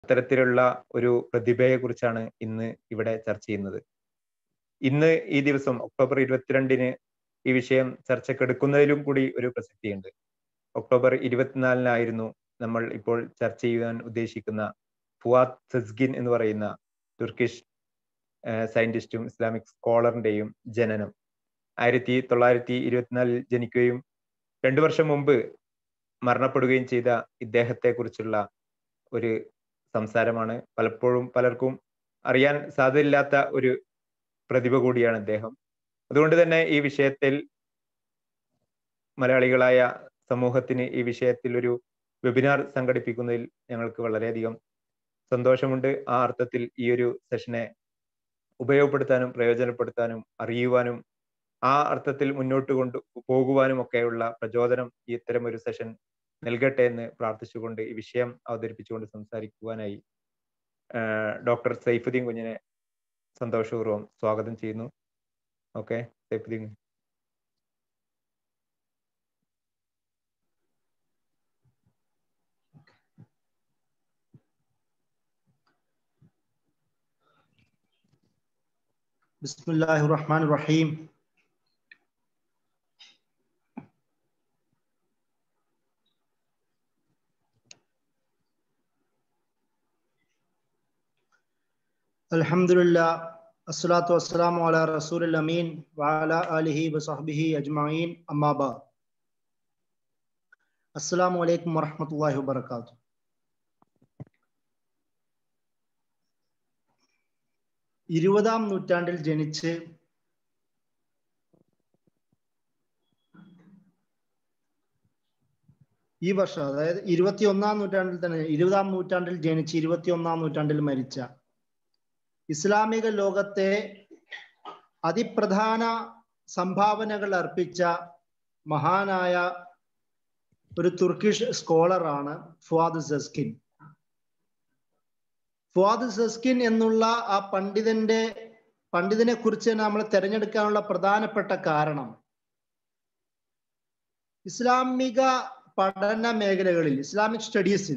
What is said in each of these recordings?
അത്തരത്തിലുള്ള ഒരു പ്രതിഭയെ കുറിച്ചാണ് ഇന്ന് ഇവിടെ ചർച്ച ചെയ്യുന്നത് ഇന്ന് ഈ ദിവസം ഒക്ടോബർ ഇരുപത്തിരണ്ടിന് ഈ വിഷയം ചർച്ചക്കെടുക്കുന്നതിലും കൂടി ഒരു പ്രസക്തിയുണ്ട് ഒക്ടോബർ ഇരുപത്തിനാലിനായിരുന്നു നമ്മൾ ഇപ്പോൾ ചർച്ച ചെയ്യാൻ ഉദ്ദേശിക്കുന്ന ഫുവാദ് സെസ്ഗിൻ എന്ന് പറയുന്ന തുർക്കിഷ് സയന്റിസ്റ്റും ഇസ്ലാമിക് സ്കോളറിന്റെയും ജനനം ആയിരത്തി തൊള്ളായിരത്തി ഇരുപത്തിനാലിൽ ജനിക്കുകയും രണ്ടു വർഷം മുമ്പ് മരണപ്പെടുകയും ചെയ്ത ഇദ്ദേഹത്തെ കുറിച്ചുള്ള ഒരു സംസാരമാണ് പലപ്പോഴും പലർക്കും അറിയാൻ സാധ്യതയില്ലാത്ത ഒരു പ്രതിഭ കൂടിയാണ് അദ്ദേഹം അതുകൊണ്ട് തന്നെ ഈ വിഷയത്തിൽ മലയാളികളായ സമൂഹത്തിന് ഈ വിഷയത്തിൽ ഒരു വെബിനാർ സംഘടിപ്പിക്കുന്നതിൽ ഞങ്ങൾക്ക് വളരെയധികം സന്തോഷമുണ്ട് ആ അർത്ഥത്തിൽ ഈ ഒരു സെഷനെ ഉപയോഗപ്പെടുത്താനും പ്രയോജനപ്പെടുത്താനും അറിയുവാനും ആ അർത്ഥത്തിൽ മുന്നോട്ട് കൊണ്ട് പോകുവാനും ഒക്കെയുള്ള പ്രചോദനം ഈ ഇത്തരം ഒരു സെഷൻ നൽകട്ടെ എന്ന് പ്രാർത്ഥിച്ചുകൊണ്ട് ഈ വിഷയം അവതരിപ്പിച്ചുകൊണ്ട് സംസാരിക്കുവാനായി ഡോക്ടർ സൈഫുദ്ദീൻ കുഞ്ഞിനെ സന്തോഷപൂർവ്വം സ്വാഗതം ചെയ്യുന്നു ഓക്കെ സൈഫുദ്ദീൻ بسم الله الرحمن الرحيم الحمد لله الصلاة والسلام على رسول الأمين وعلى آله وصحبه أجمعين أما بعد السلام عليكم ورحمة الله وبركاته ഇരുപതാം നൂറ്റാണ്ടിൽ ജനിച്ച് ഈ വർഷം അതായത് ഇരുപത്തി ഒന്നാം നൂറ്റാണ്ടിൽ തന്നെ ഇരുപതാം നൂറ്റാണ്ടിൽ ജനിച്ച് ഇരുപത്തി ഒന്നാം നൂറ്റാണ്ടിൽ മരിച്ച ഇസ്ലാമിക ലോകത്തെ അതിപ്രധാന സംഭാവനകൾ അർപ്പിച്ച മഹാനായ ഒരു തുർക്കിഷ് സ്കോളറാണ് ഫുവാദ് സസ്കിൻ ഫുവാദ് സസ്കിൻ എന്നുള്ള ആ പണ്ഡിതന്റെ പണ്ഡിതനെ കുറിച്ച് നമ്മൾ തിരഞ്ഞെടുക്കാനുള്ള പ്രധാനപ്പെട്ട കാരണം ഇസ്ലാമിക പഠന മേഖലകളിൽ ഇസ്ലാമിക് സ്റ്റഡീസിൽ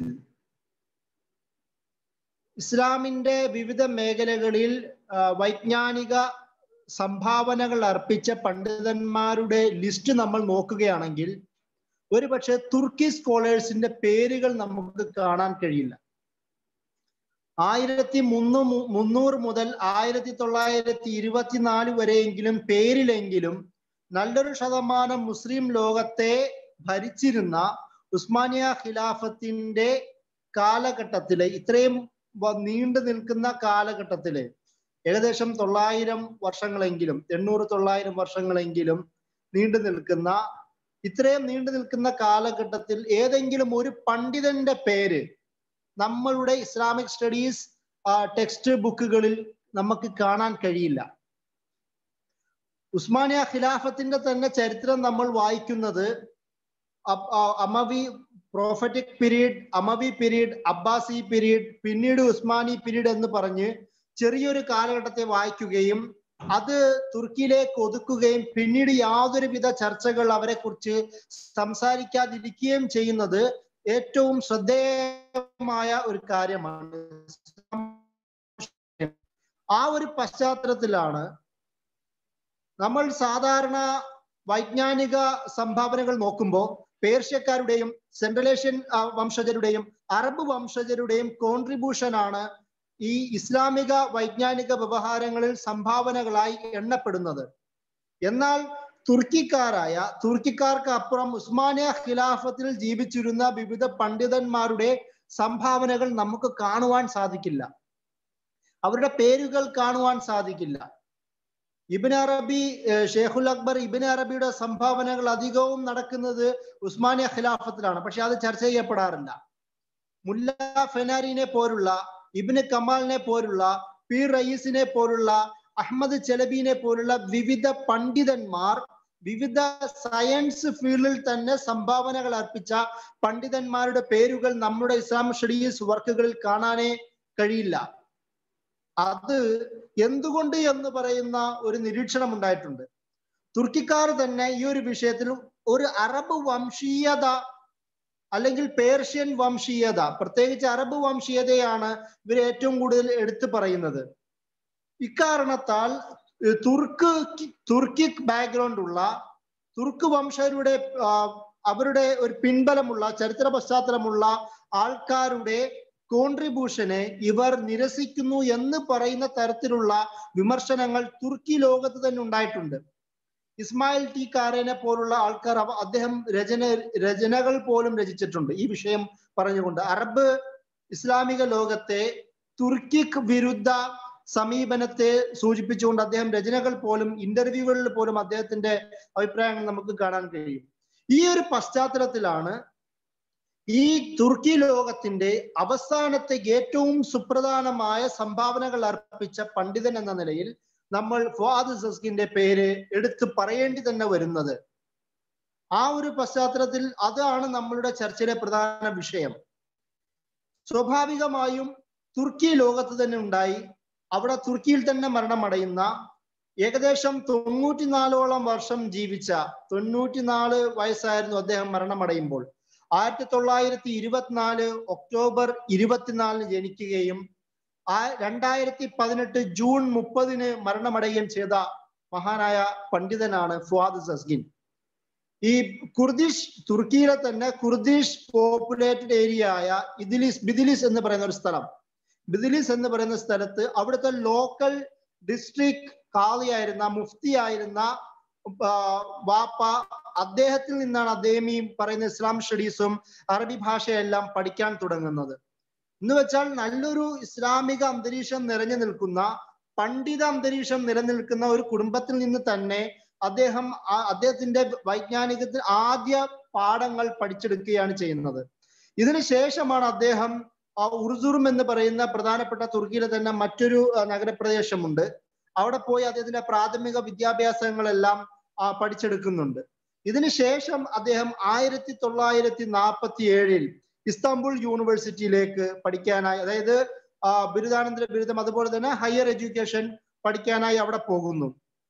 ഇസ്ലാമിന്റെ വിവിധ മേഖലകളിൽ വൈജ്ഞാനിക സംഭാവനകൾ അർപ്പിച്ച പണ്ഡിതന്മാരുടെ ലിസ്റ്റ് നമ്മൾ നോക്കുകയാണെങ്കിൽ ഒരുപക്ഷെ തുർക്കി സ്കോളേഴ്സിന്റെ പേരുകൾ നമുക്ക് കാണാൻ കഴിയില്ല ആയിരത്തി മുന്നൂ മുന്നൂറ് മുതൽ ആയിരത്തി തൊള്ളായിരത്തി ഇരുപത്തിനാല് വരെയെങ്കിലും പേരിലെങ്കിലും നല്ലൊരു ശതമാനം മുസ്ലിം ലോകത്തെ ഭരിച്ചിരുന്ന ഉസ്മാനിയ ഖിലാഫത്തിന്റെ കാലഘട്ടത്തിലെ ഇത്രയും നീണ്ടു നിൽക്കുന്ന കാലഘട്ടത്തില് ഏകദേശം തൊള്ളായിരം വർഷങ്ങളെങ്കിലും എണ്ണൂറ് തൊള്ളായിരം വർഷങ്ങളെങ്കിലും നീണ്ടു നിൽക്കുന്ന ഇത്രയും നീണ്ടു നിൽക്കുന്ന കാലഘട്ടത്തിൽ ഏതെങ്കിലും ഒരു പണ്ഡിതന്റെ പേര് നമ്മളുടെ ഇസ്ലാമിക് സ്റ്റഡീസ് ടെക്സ്റ്റ് ബുക്കുകളിൽ നമുക്ക് കാണാൻ കഴിയില്ല ഉസ്മാനിയ ഖിലാഫത്തിന്റെ തന്നെ ചരിത്രം നമ്മൾ വായിക്കുന്നത് അമവി പ്രോഫറ്റിക് പീരീഡ് അമവി പീരീഡ് അബ്ബാസി പീരീഡ് പിന്നീട് ഉസ്മാനി പീരീഡ് എന്ന് പറഞ്ഞ് ചെറിയൊരു കാലഘട്ടത്തെ വായിക്കുകയും അത് തുർക്കിയിലേക്ക് ഒതുക്കുകയും പിന്നീട് യാതൊരുവിധ ചർച്ചകൾ അവരെ കുറിച്ച് സംസാരിക്കാതിരിക്കുകയും ചെയ്യുന്നത് ഏറ്റവും ശ്രദ്ധേയമായ ഒരു കാര്യമാണ് ആ ഒരു പശ്ചാത്തലത്തിലാണ് നമ്മൾ സാധാരണ വൈജ്ഞാനിക സംഭാവനകൾ നോക്കുമ്പോൾ പേർഷ്യക്കാരുടെയും സെൻട്രൽ ഏഷ്യൻ വംശജരുടെയും അറബ് വംശജരുടെയും കോൺട്രിബ്യൂഷൻ ആണ് ഈ ഇസ്ലാമിക വൈജ്ഞാനിക വ്യവഹാരങ്ങളിൽ സംഭാവനകളായി എണ്ണപ്പെടുന്നത് എന്നാൽ തുർക്കിക്കാരായ തുർക്കിക്കാർക്ക് അപ്പുറം ഉസ്മാനിയ ഖിലാഫത്തിൽ ജീവിച്ചിരുന്ന വിവിധ പണ്ഡിതന്മാരുടെ സംഭാവനകൾ നമുക്ക് കാണുവാൻ സാധിക്കില്ല അവരുടെ പേരുകൾ കാണുവാൻ സാധിക്കില്ല ഇബിൻ അറബി ഷേഖുൽ അക്ബർ ഇബിൻ അറബിയുടെ സംഭാവനകൾ അധികവും നടക്കുന്നത് ഉസ്മാനിയ ഖിലാഫത്തിലാണ് പക്ഷെ അത് ചർച്ച ചെയ്യപ്പെടാറില്ല മുല്ല ഫെനാരിനെ പോലുള്ള ഇബിന് കമാലിനെ പോലുള്ള പീർ റയീസിനെ പോലുള്ള അഹമ്മദ് ചെലബിനെ പോലുള്ള വിവിധ പണ്ഡിതന്മാർ വിവിധ സയൻസ് ഫീൽഡിൽ തന്നെ സംഭാവനകൾ അർപ്പിച്ച പണ്ഡിതന്മാരുടെ പേരുകൾ നമ്മുടെ ഇസ്ലാം സ്റ്റഡീസ് വർക്കുകളിൽ കാണാനേ കഴിയില്ല അത് എന്തുകൊണ്ട് എന്ന് പറയുന്ന ഒരു നിരീക്ഷണം ഉണ്ടായിട്ടുണ്ട് തുർക്കിക്കാർ തന്നെ ഈ ഒരു വിഷയത്തിൽ ഒരു അറബ് വംശീയത അല്ലെങ്കിൽ പേർഷ്യൻ വംശീയത പ്രത്യേകിച്ച് അറബ് വംശീയതയാണ് ഇവർ ഏറ്റവും കൂടുതൽ എടുത്തു പറയുന്നത് ഇക്കാരണത്താൽ ഏഹ് തുർക്ക് തുർക്കിക് ബാക്ക്ഗ്രൗണ്ട് ഉള്ള തുർക്ക് വംശജരുടെ ആ, അവരുടെ ഒരു പിൻബലമുള്ള ചരിത്ര പശ്ചാത്തലമുള്ള ആൾക്കാരുടെ കോൺട്രിബ്യൂഷനെ ഇവർ നിരസിക്കുന്നു എന്ന് പറയുന്ന തരത്തിലുള്ള വിമർശനങ്ങൾ തുർക്കി ലോകത്ത് തന്നെ ഉണ്ടായിട്ടുണ്ട് ഇസ്മായിൽ ടി കാരനെ പോലുള്ള ആൾക്കാർ അവ- അദ്ദേഹം രചന രചനകൾ പോലും രചിച്ചിട്ടുണ്ട് ഈ വിഷയം പറഞ്ഞുകൊണ്ട് അറബ് ഇസ്ലാമിക ലോകത്തെ തുർക്കിക് വിരുദ്ധ സമീപനത്തെ സൂചിപ്പിച്ചുകൊണ്ട് അദ്ദേഹം രചനകൾ പോലും ഇന്റർവ്യൂകളിൽ പോലും അദ്ദേഹത്തിന്റെ അഭിപ്രായങ്ങൾ നമുക്ക് കാണാൻ കഴിയും ഈ ഒരു പശ്ചാത്തലത്തിലാണ് ഈ തുർക്കി ലോകത്തിന്റെ അവസാനത്തെ ഏറ്റവും സുപ്രധാനമായ സംഭാവനകൾ അർപ്പിച്ച പണ്ഡിതൻ എന്ന നിലയിൽ നമ്മൾ ഫുആദ് സസ്കിന്റെ പേര് എടുത്തു പറയേണ്ടി തന്നെ വരുന്നത് ആ ഒരു പശ്ചാത്തലത്തിൽ അതാണ് നമ്മളുടെ ചർച്ചയിലെ പ്രധാന വിഷയം സ്വാഭാവികമായും തുർക്കി ലോകത്ത് തന്നെ ഉണ്ടായി അവിടെ തുർക്കിയിൽ തന്നെ മരണമടയുന്ന ഏകദേശം തൊണ്ണൂറ്റിനാലോളം വർഷം ജീവിച്ച തൊണ്ണൂറ്റിനാല് വയസ്സായിരുന്നു അദ്ദേഹം മരണമടയുമ്പോൾ ആയിരത്തി തൊള്ളായിരത്തി ഇരുപത്തിനാല് ഒക്ടോബർ ഇരുപത്തിനാലിന് ജനിക്കുകയും ആ രണ്ടായിരത്തി പതിനെട്ട് ജൂൺ മുപ്പതിന് മരണമടയുകയും ചെയ്ത മഹാനായ പണ്ഡിതനാണ് ഫുവാദ് സസ്ഗിൻ ഈ കുർദിഷ് തുർക്കിയിലെ തന്നെ കുർദിഷ് പോപ്പുലേറ്റഡ് ഏരിയ ആയ ഇദിലിസ് ബിദിലിസ് എന്ന് പറയുന്ന ഒരു സ്ഥലം ബിദിലിസ് എന്ന് പറയുന്ന സ്ഥലത്ത് അവിടുത്തെ ലോക്കൽ ഡിസ്ട്രിക്ട് കാളിയായിരുന്ന മുഫ്തി ആയിരുന്ന ആ, വാപ്പ അദ്ദേഹത്തിൽ നിന്നാണ് അദ്ദേഹം ഈ പറയുന്ന ഇസ്ലാം സ്റ്റഡീസും അറബി ഭാഷയെല്ലാം പഠിക്കാൻ തുടങ്ങുന്നത് എന്ന് വെച്ചാൽ നല്ലൊരു ഇസ്ലാമിക അന്തരീക്ഷം നിറഞ്ഞു നിൽക്കുന്ന പണ്ഡിത അന്തരീക്ഷം നിലനിൽക്കുന്ന ഒരു കുടുംബത്തിൽ നിന്ന് തന്നെ അദ്ദേഹം ആ- അദ്ദേഹത്തിന്റെ വൈജ്ഞാനികത്തിൽ ആദ്യ പാഠങ്ങൾ പഠിച്ചെടുക്കുകയാണ് ചെയ്യുന്നത് ഇതിനു ശേഷമാണ് അദ്ദേഹം ആ ഉർസുറും എന്ന് പറയുന്ന പ്രധാനപ്പെട്ട തുർക്കിയിലെ തന്നെ മറ്റൊരു ആ, നഗരപ്രദേശമുണ്ട് അവിടെ പോയി അദ്ദേഹത്തിന്റെ പ്രാഥമിക വിദ്യാഭ്യാസങ്ങളെല്ലാം ആ, പഠിച്ചെടുക്കുന്നുണ്ട് ഇതിനുശേഷം അദ്ദേഹം ആയിരത്തി തൊള്ളായിരത്തി നാൽപ്പത്തി ഏഴിൽ ഇസ്താംബുൾ യൂണിവേഴ്സിറ്റിയിലേക്ക് പഠിക്കാനായി അതായത് ആ, ബിരുദാനന്തര ബിരുദം അതുപോലെ തന്നെ ഹയർ എഡ്യൂക്കേഷൻ പഠിക്കാനായി അവിടെ പോകുന്നു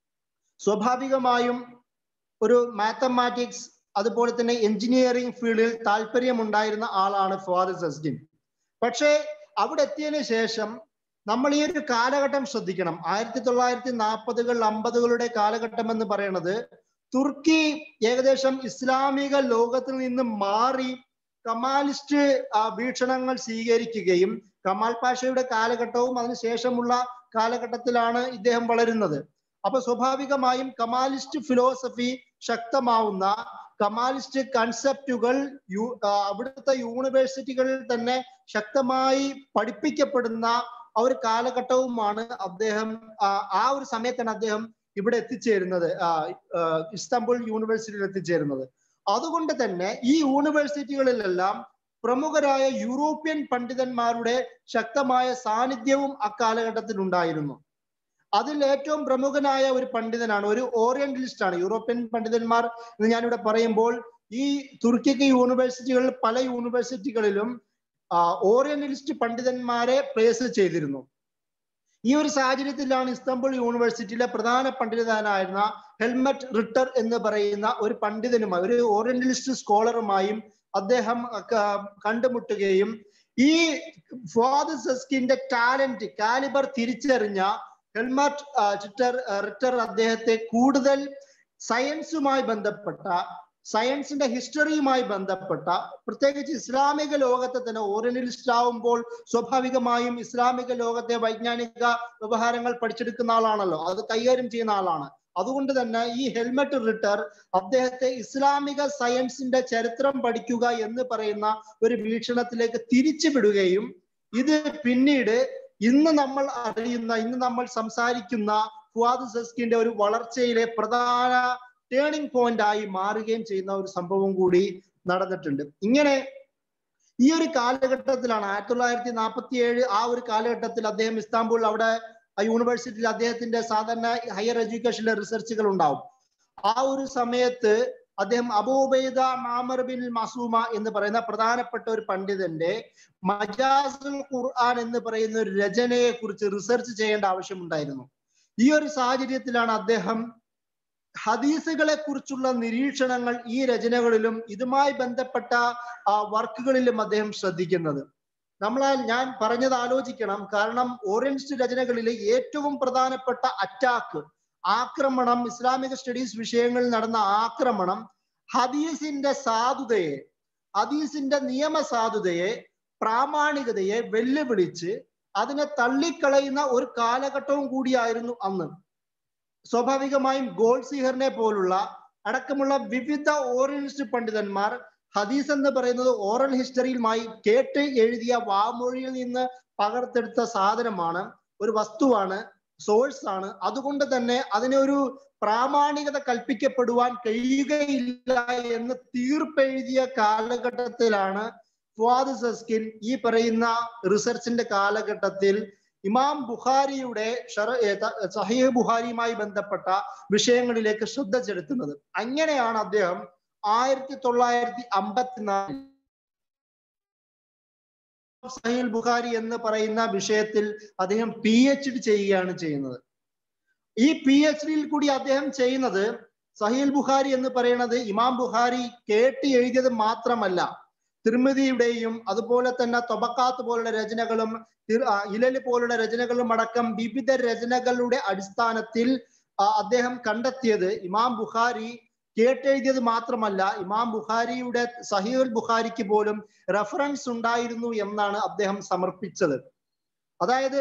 സ്വാഭാവികമായും ഒരു മാത്തമാറ്റിക്സ് അതുപോലെ തന്നെ എഞ്ചിനീയറിംഗ് ഫീൽഡിൽ താല്പര്യമുണ്ടായിരുന്ന ആളാണ് ഫാദർ സസ്ഡിൻ പക്ഷേ അവിടെ എത്തിയതിനു ശേഷം നമ്മൾ ഈ ഒരു കാലഘട്ടം ശ്രദ്ധിക്കണം ആയിരത്തി തൊള്ളായിരത്തി നാൽപ്പതുകൾ അമ്പതുകളുടെ കാലഘട്ടം എന്ന് പറയുന്നത് തുർക്കി ഏകദേശം ഇസ്ലാമിക ലോകത്തിൽ നിന്ന് മാറി കമാലിസ്റ്റ് ആ, വീക്ഷണങ്ങൾ സ്വീകരിക്കുകയും കമാൽ പാഷയുടെ കാലഘട്ടവും അതിനുശേഷമുള്ള കാലഘട്ടത്തിലാണ് ഇദ്ദേഹം വളരുന്നത് അപ്പൊ സ്വാഭാവികമായും കമാലിസ്റ്റ് ഫിലോസഫി ശക്തമാവുന്ന കമാലിസ്റ്റ് കൺസെപ്റ്റുകൾ യു ആ, അവിടുത്തെ യൂണിവേഴ്സിറ്റികളിൽ തന്നെ ശക്തമായി പഠിപ്പിക്കപ്പെടുന്ന ആ ഒരു കാലഘട്ടവുമാണ് അദ്ദേഹം ആ, ആ ഒരു സമയത്താണ് അദ്ദേഹം ഇവിടെ എത്തിച്ചേരുന്നത് ആ, ആ, ഇസ്താംബുൾ യൂണിവേഴ്സിറ്റിയിൽ എത്തിച്ചേരുന്നത് അതുകൊണ്ട് തന്നെ ഈ യൂണിവേഴ്സിറ്റികളിലെല്ലാം പ്രമുഖരായ യൂറോപ്യൻ പണ്ഡിതന്മാരുടെ ശക്തമായ സാന്നിധ്യവും അക്കാലഘട്ടത്തിൽ ഉണ്ടായിരുന്നു അതിൽ ഏറ്റവും പ്രമുഖനായ ഒരു പണ്ഡിതനാണ് ഒരു ഓറിയന്റലിസ്റ്റ് ആണ് യൂറോപ്യൻ പണ്ഡിതന്മാർ എന്ന് ഞാനിവിടെ പറയുമ്പോൾ ഈ തുർക്കിക്ക് യൂണിവേഴ്സിറ്റികളിൽ പല യൂണിവേഴ്സിറ്റികളിലും ആ, ഓറിയന്റലിസ്റ്റ് പണ്ഡിതന്മാരെ പ്ലേസ് ചെയ്തിരുന്നു ഈ ഒരു സാഹചര്യത്തിലാണ് ഇസ്താംബുൾ യൂണിവേഴ്സിറ്റിയിലെ പ്രധാന പണ്ഡിതനായിരുന്ന ഹെൽമറ്റ് റിട്ടർ എന്ന് പറയുന്ന ഒരു പണ്ഡിതനുമായി ഒരു ഓറിയന്റലിസ്റ്റ് സ്കോളറുമായും അദ്ദേഹം ക- കണ്ടുമുട്ടുകയും ഈ ഫാദർ സെസ്കിന്റെ ടാലന്റ് കാലിബർ തിരിച്ചറിഞ്ഞ ഹെൽമറ്റ് ആ, ചിറ്റർ ആ, റിട്ടർ അദ്ദേഹത്തെ കൂടുതൽ സയൻസുമായി ബന്ധപ്പെട്ട സയൻസിന്റെ ഹിസ്റ്ററിയുമായി ബന്ധപ്പെട്ട പ്രത്യേകിച്ച് ഇസ്ലാമിക ലോകത്തെ തന്നെ ഓറിയന്റലിസ്റ്റ് ആവുമ്പോൾ സ്വാഭാവികമായും ഇസ്ലാമിക ലോകത്തെ വൈജ്ഞാനിക വ്യവഹാരങ്ങൾ പഠിച്ചെടുക്കുന്ന ആളാണല്ലോ അത് കൈകാര്യം ചെയ്യുന്ന ആളാണ് അതുകൊണ്ട് തന്നെ ഈ ഹെൽമറ്റ് റിട്ടർ അദ്ദേഹത്തെ ഇസ്ലാമിക സയൻസിന്റെ ചരിത്രം പഠിക്കുക എന്ന് പറയുന്ന ഒരു വീക്ഷണത്തിലേക്ക് തിരിച്ചു വിടുകയും ഇത് പിന്നീട് ഇന്ന് നമ്മൾ അറിയുന്ന ഇന്ന് നമ്മൾ സംസാരിക്കുന്ന ഫുവാദ് സസ്കിന്റെ ഒരു വളർച്ചയിലെ പ്രധാന ടേണിംഗ് പോയിന്റ് ആയി മാറുകയും ചെയ്യുന്ന ഒരു സംഭവം കൂടി നടന്നിട്ടുണ്ട് ഇങ്ങനെ ഈ ഒരു കാലഘട്ടത്തിലാണ് ആയിരത്തി തൊള്ളായിരത്തി നാൽപ്പത്തി ഏഴ് ആ ഒരു കാലഘട്ടത്തിൽ അദ്ദേഹം ഇസ്താംബുൾ അവിടെ ആ യൂണിവേഴ്സിറ്റിയിൽ അദ്ദേഹത്തിന്റെ സാധാരണ ഹയർ എഡ്യൂക്കേഷനിലെ റിസർച്ചുകൾ ഉണ്ടാവും ആ ഒരു സമയത്ത് അദ്ദേഹം അബൂബൈദ മാമർ ബിൻ മസൂമ എന്ന് പറയുന്ന പ്രധാനപ്പെട്ട ഒരു പണ്ഡിതന്റെ മജാസുൽ ഖുർആൻ എന്ന് പറയുന്ന ഒരു രചനയെ കുറിച്ച് റിസർച്ച് ചെയ്യേണ്ട ആവശ്യമുണ്ടായിരുന്നു ഈ ഒരു സാഹചര്യത്തിലാണ് അദ്ദേഹം ഹദീസുകളെ കുറിച്ചുള്ള നിരീക്ഷണങ്ങൾ ഈ രചനകളിലും ഇതുമായി ബന്ധപ്പെട്ട വർക്കുകളിലും അദ്ദേഹം ശ്രദ്ധിക്കുന്നത് നമ്മൾ ഞാൻ പറഞ്ഞത് ആലോചിക്കണം കാരണം ഓറിയന്റിസ്റ്റ് രചനകളിലെ ഏറ്റവും പ്രധാനപ്പെട്ട അറ്റാക്ക് ആക്രമണം ഇസ്ലാമിക സ്റ്റഡീസ് വിഷയങ്ങളിൽ നടന്ന ആക്രമണം ഹദീസിന്റെ സാധുതയെ ഹദീസിന്റെ നിയമസാധുതയെ പ്രാമാണികതയെ വെല്ലുവിളിച്ച് അതിനെ തള്ളിക്കളയുന്ന ഒരു കാലഘട്ടവും കൂടിയായിരുന്നു അന്ന് സ്വാഭാവികമായും ഗോൾസിഹറിനെ പോലുള്ള അടക്കമുള്ള വിവിധ ഓറിയന്റിസ്റ്റ് പണ്ഡിതന്മാർ ഹദീസ് എന്ന് പറയുന്നത് ഓറൽ ഹിസ്റ്ററിയുമായി കേട്ട് എഴുതിയ വാമൊഴിയിൽ നിന്ന് പകർത്തെടുത്ത സാധനമാണ് ഒരു വസ്തുവാണ് സോഴ്സ് ആണ് അതുകൊണ്ട് തന്നെ അതിനൊരു പ്രാമാണികത കൽപ്പിക്കപ്പെടുവാൻ കഴിയുകയില്ല എന്ന് തീർപ്പെഴുതിയ കാലഘട്ടത്തിലാണ് ഫുവാദ് സസ്കിൻ ഈ പറയുന്ന റിസർച്ചിന്റെ കാലഘട്ടത്തിൽ ഇമാം ബുഖാരിയുടെ സഹീഹ് ബുഖാരിയുമായി ബന്ധപ്പെട്ട വിഷയങ്ങളിലേക്ക് ശ്രദ്ധ ചെലുത്തുന്നത് അങ്ങനെയാണ് അദ്ദേഹം ആയിരത്തി തൊള്ളായിരത്തി അമ്പത്തിനാലിൽ സഹീൽ ബുഖാരി എന്ന് പറയുന്ന വിഷയത്തിൽ അദ്ദേഹം പി എച്ച് ഡി ചെയ്യുകയാണ് ചെയ്യുന്നത് ഈ പി എച്ച് ഡിയിൽ കൂടി അദ്ദേഹം ചെയ്യുന്നത് സഹീൽ ബുഖാരി എന്ന് പറയുന്നത് ഇമാം ബുഖാരി കേട്ട് എഴുതിയത് മാത്രമല്ല തിർമിതിയുടെയും അതുപോലെ തന്നെ തൊബക്കാത്ത് പോലുള്ള രചനകളും ഇലല് പോലുള്ള രചനകളും അടക്കം വിവിധ രചനകളുടെ അടിസ്ഥാനത്തിൽ അദ്ദേഹം കണ്ടെത്തിയത് ഇമാം ബുഖാരി കേട്ടെഴുതിയത് മാത്രമല്ല ഇമാം ബുഖാരിയുടെ സഹീൽ ബുഖാരിക്ക് പോലും റെഫറൻസ് ഉണ്ടായിരുന്നു എന്നാണ് അദ്ദേഹം സമർപ്പിച്ചത് അതായത്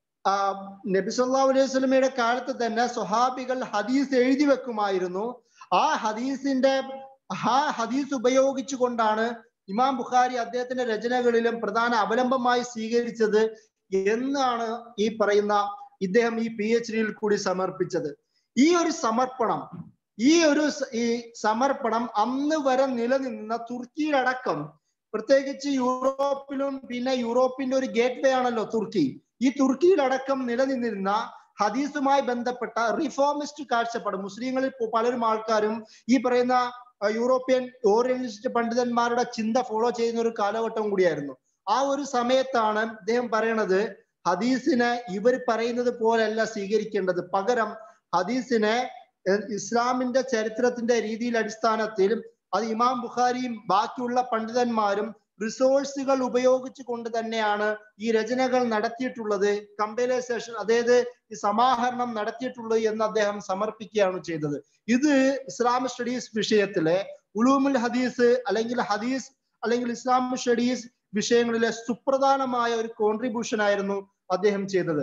നബി സല്ലാ അലൈഹി സ്വലമയുടെ കാലത്ത് തന്നെ സ്വഹാബികൾ ഹദീസ് എഴുതി വെക്കുമായിരുന്നു ആ ഹദീസിന്റെ ആ ഹദീസ് ഉപയോഗിച്ചുകൊണ്ടാണ് ഇമാം ബുഖാരി അദ്ദേഹത്തിന്റെ രചനകളിലും പ്രധാന അവലംബമായി സ്വീകരിച്ചത് എന്നാണ് ഈ പറയുന്ന ഇദ്ദേഹം ഈ പി എച്ച് ഡിയിൽ കൂടി സമർപ്പിച്ചത് ഈ ഒരു സമർപ്പണം ഈ ഒരു ഈ സമർപ്പണം അന്ന് വരെ നിലനിന്ന തുർക്കിയിലടക്കം പ്രത്യേകിച്ച് യൂറോപ്പിലും പിന്നെ യൂറോപ്പിന്റെ ഒരു ഗേറ്റ് വേ ആണല്ലോ തുർക്കി ഈ തുർക്കിയിലടക്കം നിലനിന്നിരുന്ന ഹദീസുമായി ബന്ധപ്പെട്ട റിഫോമിസ്റ്റ് കാഴ്ചപ്പാട് മുസ്ലിങ്ങളിൽ പലരും ആൾക്കാരും ഈ പറയുന്ന യൂറോപ്യൻ ഓറിയന്റലിസ്റ്റ് പണ്ഡിതന്മാരുടെ ചിന്ത ഫോളോ ചെയ്യുന്ന ഒരു കാലഘട്ടം കൂടിയായിരുന്നു ആ ഒരു സമയത്താണ് അദ്ദേഹം പറയണത് ഹദീസിനെ ഇവർ പറയുന്നത് പോലല്ല സ്വീകരിക്കേണ്ടത് പകരം ഹദീസിനെ ഇസ്ലാമിന്റെ ചരിത്രത്തിന്റെ രീതിയിൽ അടിസ്ഥാനത്തിൽ അത് ഇമാം ബുഖാരിയും ബാക്കിയുള്ള പണ്ഡിതന്മാരും റിസോഴ്സുകൾ ഉപയോഗിച്ചു കൊണ്ട് തന്നെയാണ് ഈ രചനകൾ നടത്തിയിട്ടുള്ളത് കമ്പൈലൈസേഷൻ അതായത് ഈ സമാഹരണം നടത്തിയിട്ടുള്ളത് എന്ന് അദ്ദേഹം സമർപ്പിക്കുകയാണ് ചെയ്തത് ഇത് ഇസ്ലാമിക് സ്റ്റഡീസ് വിഷയത്തിലെ ഉലൂമുൽ ഹദീസ് അല്ലെങ്കിൽ ഹദീസ് അല്ലെങ്കിൽ ഇസ്ലാമിക് സ്റ്റഡീസ് വിഷയങ്ങളിലെ സുപ്രധാനമായ ഒരു കോൺട്രിബ്യൂഷൻ ആയിരുന്നു അദ്ദേഹം ചെയ്തത്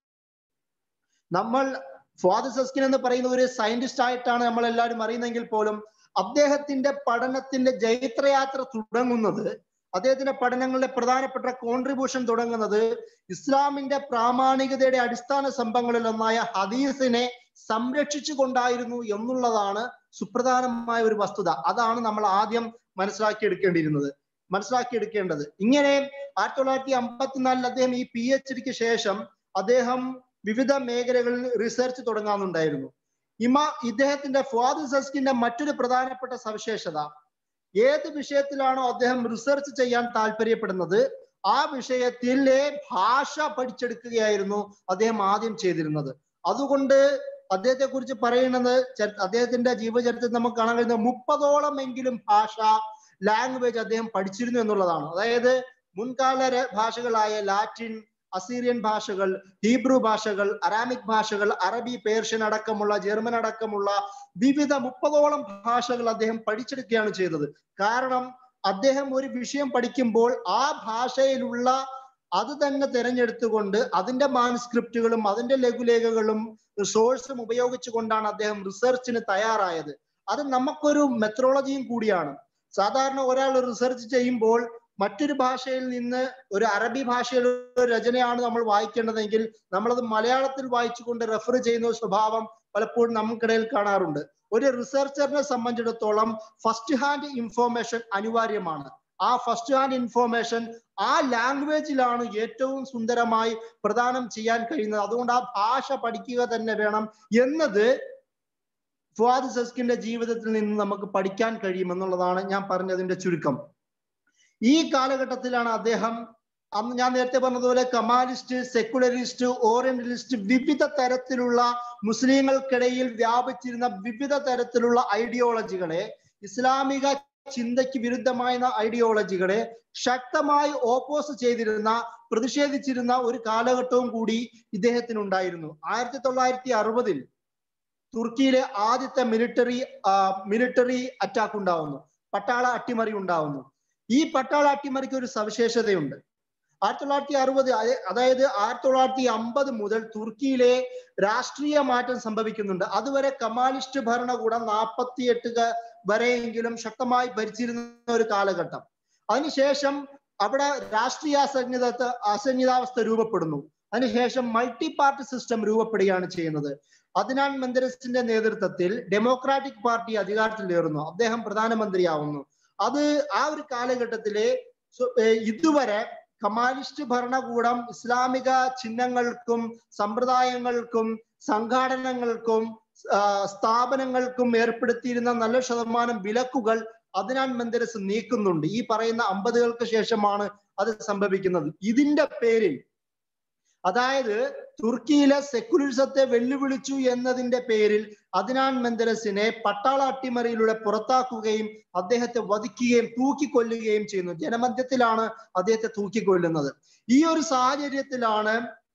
നമ്മൾ ഫാദർ സസ്കിൻ എന്ന് പറയുന്ന ഒരു സയന്റിസ്റ്റ് ആയിട്ടാണ് നമ്മൾ എല്ലാവരും അറിയുന്നെങ്കിൽ പോലും അദ്ദേഹത്തിന്റെ പഠനത്തിന്റെ ജൈത്രയാത്ര തുടങ്ങുന്നത് അദ്ദേഹത്തിന്റെ പഠനങ്ങളുടെ പ്രധാനപ്പെട്ട കോൺട്രിബ്യൂഷൻ തുടങ്ങുന്നത് ഇസ്ലാമിന്റെ പ്രാമാണികതയുടെ അടിസ്ഥാന സംഭവങ്ങളിൽ ഒന്നായ ഹദീസിനെ സംരക്ഷിച്ചു കൊണ്ടായിരുന്നു എന്നുള്ളതാണ് സുപ്രധാനമായ ഒരു വസ്തുത അതാണ് നമ്മൾ ആദ്യം മനസ്സിലാക്കിയെടുക്കേണ്ടിയിരുന്നത് മനസ്സിലാക്കിയെടുക്കേണ്ടത് ഇങ്ങനെ ആയിരത്തി തൊള്ളായിരത്തി അമ്പത്തിനാലിൽ അദ്ദേഹം ഈ പി എച്ച് ഡിക്ക് ശേഷം അദ്ദേഹം വിവിധ മേഖലകളിൽ റിസർച്ച് തുടങ്ങാനുണ്ടായിരുന്നു ഇമ ഇദ്ദേഹത്തിന്റെ ഫാദർ സസ്കിന്റെ മറ്റൊരു പ്രധാനപ്പെട്ട സവിശേഷത ഏത് വിഷയത്തിലാണോ അദ്ദേഹം റിസർച്ച് ചെയ്യാൻ താല്പര്യപ്പെടുന്നത് ആ വിഷയത്തിലെ ഭാഷ പഠിച്ചെടുക്കുകയായിരുന്നു അദ്ദേഹം ആദ്യം ചെയ്തിരുന്നത് അതുകൊണ്ട് അദ്ദേഹത്തെ കുറിച്ച് പറയുന്നത് അദ്ദേഹത്തിന്റെ ജീവചരിത്രത്തിൽ നമുക്ക് കാണാൻ കഴിയുന്ന മുപ്പതോളം എങ്കിലും ഭാഷ ലാംഗ്വേജ് അദ്ദേഹം പഠിച്ചിരുന്നു എന്നുള്ളതാണ് അതായത് മുൻകാല ഭാഷകളായ ലാറ്റിൻ അസീറിയൻ ഭാഷകൾ ഹീബ്രു ഭാഷകൾ അറാമിക് ഭാഷകൾ അറബി പേർഷ്യൻ അടക്കമുള്ള ജർമ്മൻ അടക്കമുള്ള വിവിധ മുപ്പതോളം ഭാഷകൾ അദ്ദേഹം പഠിച്ചെടുക്കുകയാണ് ചെയ്തത് കാരണം അദ്ദേഹം ഒരു വിഷയം പഠിക്കുമ്പോൾ ആ ഭാഷയിലുള്ള അത് തന്നെ തിരഞ്ഞെടുത്തുകൊണ്ട് അതിന്റെ മാൻസ്ക്രിപ്റ്റുകളും അതിന്റെ ലഘുലേഖകളും സോഴ്സും ഉപയോഗിച്ചുകൊണ്ടാണ് അദ്ദേഹം റിസർച്ചിന് തയ്യാറായത് അത് നമുക്കൊരു മെത്രോളജിയും കൂടിയാണ് സാധാരണ ഒരാൾ റിസർച്ച് ചെയ്യുമ്പോൾ മറ്റൊരു ഭാഷയിൽ നിന്ന് ഒരു അറബി ഭാഷയിലുള്ള രചനയാണ് നമ്മൾ വായിക്കേണ്ടതെങ്കിൽ നമ്മളത് മലയാളത്തിൽ വായിച്ചുകൊണ്ട് റെഫർ ചെയ്യുന്ന സ്വഭാവം പലപ്പോഴും നമുക്കിടയിൽ കാണാറുണ്ട് ഒരു റിസർച്ചറിനെ സംബന്ധിച്ചിടത്തോളം ഫസ്റ്റ് ഹാൻഡ് ഇൻഫോർമേഷൻ അനിവാര്യമാണ് ആ ഫസ്റ്റ് ഹാൻഡ് ഇൻഫോർമേഷൻ ആ ലാംഗ്വേജിലാണ് ഏറ്റവും സുന്ദരമായി പ്രദാനം ചെയ്യാൻ കഴിയുന്നത് അതുകൊണ്ട് ആ ഭാഷ പഠിക്കുക തന്നെ വേണം എന്നത് ഫുവാദ് സസ്കിന്റെ ജീവിതത്തിൽ നിന്ന് നമുക്ക് പഠിക്കാൻ കഴിയും എന്നുള്ളതാണ് ഞാൻ പറഞ്ഞതിന്റെ ചുരുക്കം ഈ കാലഘട്ടത്തിലാണ് അദ്ദേഹം അന്ന് ഞാൻ നേരത്തെ പറഞ്ഞതുപോലെ കമാലിസ്റ്റ് സെക്കുലറിസ്റ്റ് ഓറിയന്റലിസ്റ്റ് വിവിധ തരത്തിലുള്ള മുസ്ലിങ്ങൾക്കിടയിൽ വ്യാപിച്ചിരുന്ന വിവിധ തരത്തിലുള്ള ഐഡിയോളജികളെ ഇസ്ലാമിക ചിന്തയ്ക്ക് വിരുദ്ധമായ ഐഡിയോളജികളെ ശക്തമായി ഓപ്പോസ് ചെയ്തിരുന്ന പ്രതിഷേധിച്ചിരുന്ന ഒരു കാലഘട്ടവും കൂടി ഇദ്ദേഹത്തിനുണ്ടായിരുന്നു ആയിരത്തി തൊള്ളായിരത്തി അറുപതിൽ തുർക്കിയിലെ ആദ്യത്തെ മിലിറ്ററി മിലിറ്ററി അറ്റാക്ക് ഉണ്ടാവുന്നു പട്ടാള അട്ടിമറി ഉണ്ടാവുന്നു ഈ പട്ടാള അട്ടിമറിക്ക് ഒരു സവിശേഷതയുണ്ട് ആയിരത്തി തൊള്ളായിരത്തി അറുപത് അതായത് ആയിരത്തി തൊള്ളായിരത്തി അമ്പത് മുതൽ തുർക്കിയിലെ രാഷ്ട്രീയ മാറ്റം സംഭവിക്കുന്നുണ്ട് അതുവരെ കമാലിസ്റ്റ് ഭരണകൂടം നാൽപ്പത്തിയെട്ട് വരെയെങ്കിലും ശക്തമായി ഭരിച്ചിരുന്ന ഒരു കാലഘട്ടം അതിനുശേഷം അവിടെ രാഷ്ട്രീയ അസംഘിത അസംഘിതാവസ്ഥ രൂപപ്പെടുന്നു അതിനുശേഷം മൾട്ടി പാർട്ടി സിസ്റ്റം രൂപപ്പെടുകയാണ് ചെയ്യുന്നത് അദ്നാൻ മെന്തരസിന്റെ നേതൃത്വത്തിൽ ഡെമോക്രാറ്റിക് പാർട്ടി അധികാരത്തിലേറുന്നു അദ്ദേഹം പ്രധാനമന്ത്രിയാവുന്നു അത് ആ ഒരു കാലഘട്ടത്തിലെ ഇതുവരെ കമാലിസ്റ്റ് ഭരണകൂടം ഇസ്ലാമിക ചിഹ്നങ്ങൾക്കും സമ്പ്രദായങ്ങൾക്കും സംഘാടനങ്ങൾക്കും സ്ഥാപനങ്ങൾക്കും ഏർപ്പെടുത്തിയിരുന്ന നല്ല ശതമാനം വിലക്കുകൾ അദ്നാൻ മെന്തരസ് നീക്കുന്നുണ്ട് ഈ പറയുന്ന അമ്പതുകൾക്ക് ശേഷമാണ് അത് സംഭവിക്കുന്നത് ഇതിന്റെ പേരിൽ അതായത് തുർക്കിയിലെ സെക്കുലറിസത്തെ വെല്ലുവിളിച്ചു എന്നതിന്റെ പേരിൽ അദ്നാൻ മെന്തരസിനെ പട്ടാള അട്ടിമറിയിലൂടെ പുറത്താക്കുകയും അദ്ദേഹത്തെ വധിക്കുകയും തൂക്കിക്കൊല്ലുകയും ചെയ്യുന്നു ജനമധ്യത്തിലാണ് അദ്ദേഹത്തെ തൂക്കിക്കൊല്ലുന്നത് ഈ ഒരു സാഹചര്യത്തിലാണ്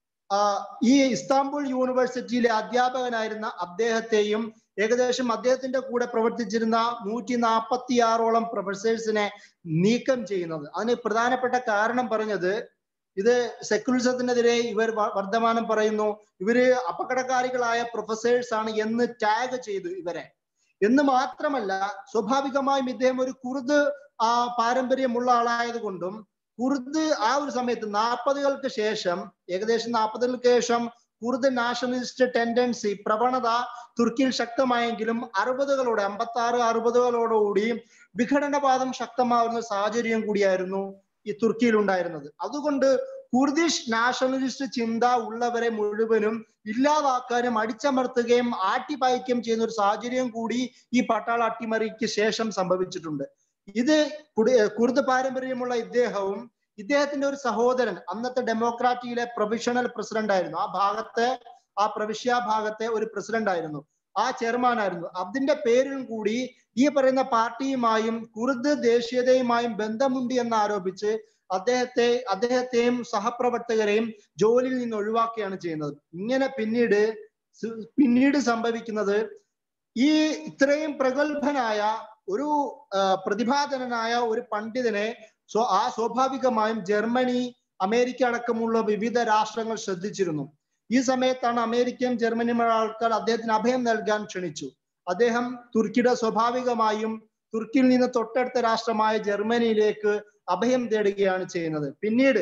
ഈ ഇസ്താംബുൾ യൂണിവേഴ്സിറ്റിയിലെ അധ്യാപകനായിരുന്ന അദ്ദേഹത്തെയും ഏകദേശം അദ്ദേഹത്തിന്റെ കൂടെ പ്രവർത്തിച്ചിരുന്ന നൂറ്റി നാൽപ്പത്തി ആറോളം പ്രൊഫസേഴ്സിനെ നീക്കം ചെയ്യുന്നത് അതിന് പ്രധാനപ്പെട്ട കാരണം പറഞ്ഞത് ഇത് സെക്യുലറിസത്തിനെതിരെ ഇവർ വർദ്ധമാനം പറയുന്നു ഇവര് അപകടകാരികളായ പ്രൊഫസേഴ്സ് ആണ് എന്ന് ടാഗ് ചെയ്തു ഇവരെ എന്ന് മാത്രമല്ല സ്വാഭാവികമായും ഇദ്ദേഹം ഒരു കുർദ് ആ പാരമ്പര്യമുള്ള ആളായത് കൊണ്ടും കുർദ് ആ ഒരു സമയത്ത് നാൽപ്പതുകൾക്ക് ശേഷം ഏകദേശം നാൽപ്പതുകൾക്ക് ശേഷം കുർദ് നാഷണലിസ്റ്റ് ടെൻഡൻസി പ്രവണത തുർക്കിയിൽ ശക്തമായെങ്കിലും അറുപതുകളോടെ അമ്പത്തി ആറ് അറുപതുകളോടുകൂടി വിഘടനവാദം ശക്തമാവുന്ന സാഹചര്യം കൂടിയായിരുന്നു ഈ തുർക്കിയിൽ ഉണ്ടായിരുന്നത് അതുകൊണ്ട് കുർദിഷ് നാഷണലിസ്റ്റ് ചിന്ത ഉള്ളവരെ മുഴുവനും ഇല്ലാതാക്കാനും അടിച്ചമർത്തുകയും ആട്ടിപ്പായിക്കുകയും ചെയ്യുന്ന ഒരു സാഹചര്യം കൂടി ഈ പട്ടാള അട്ടിമറിക്ക് ശേഷം സംഭവിച്ചിട്ടുണ്ട് ഇത് കുർദ് പാരമ്പര്യമുള്ള ഇദ്ദേഹവും ഇദ്ദേഹത്തിന്റെ ഒരു സഹോദരൻ അന്നത്തെ ഡെമോക്രാറ്റിയിലെ പ്രൊവിഷണൽ പ്രസിഡന്റ് ആയിരുന്നു ആ ഭാഗത്തെ ആ പ്രവിശ്യ ഭാഗത്തെ ഒരു പ്രസിഡന്റ് ആയിരുന്നു ആ ചെയർമാൻ ആയിരുന്നു അതിന്റെ പേരിലും കൂടി ഈ പറയുന്ന പാർട്ടിയുമായും കുർദ് ദേശീയതയുമായും ബന്ധമുണ്ട് എന്ന് ആരോപിച്ച് അദ്ദേഹത്തെ അദ്ദേഹത്തെയും സഹപ്രവർത്തകരെയും ജോലിയിൽ നിന്ന് ഒഴിവാക്കുകയാണ് ചെയ്യുന്നത് ഇങ്ങനെ പിന്നീട് പിന്നീട് സംഭവിക്കുന്നത് ഈ ഇത്രയും പ്രഗത്ഭനായ ഒരു പ്രതിഭാധനനായ ഒരു പണ്ഡിതനെ സ്വ ആ സ്വാഭാവികമായും ജർമ്മനി അമേരിക്ക അടക്കമുള്ള വിവിധ രാഷ്ട്രങ്ങൾ ശ്രദ്ധിച്ചിരുന്നു ഈ സമയത്താണ് അമേരിക്കയും ജർമ്മനിയും ആൾക്കാർ അദ്ദേഹത്തിന് അഭയം നൽകാൻ ക്ഷണിച്ചു അദ്ദേഹം തുർക്കിയുടെ സ്വാഭാവികമായും തുർക്കിയിൽ നിന്ന് തൊട്ടടുത്ത രാഷ്ട്രമായ ജർമ്മനിയിലേക്ക് അഭയം തേടുകയാണ് ചെയ്യുന്നത് പിന്നീട്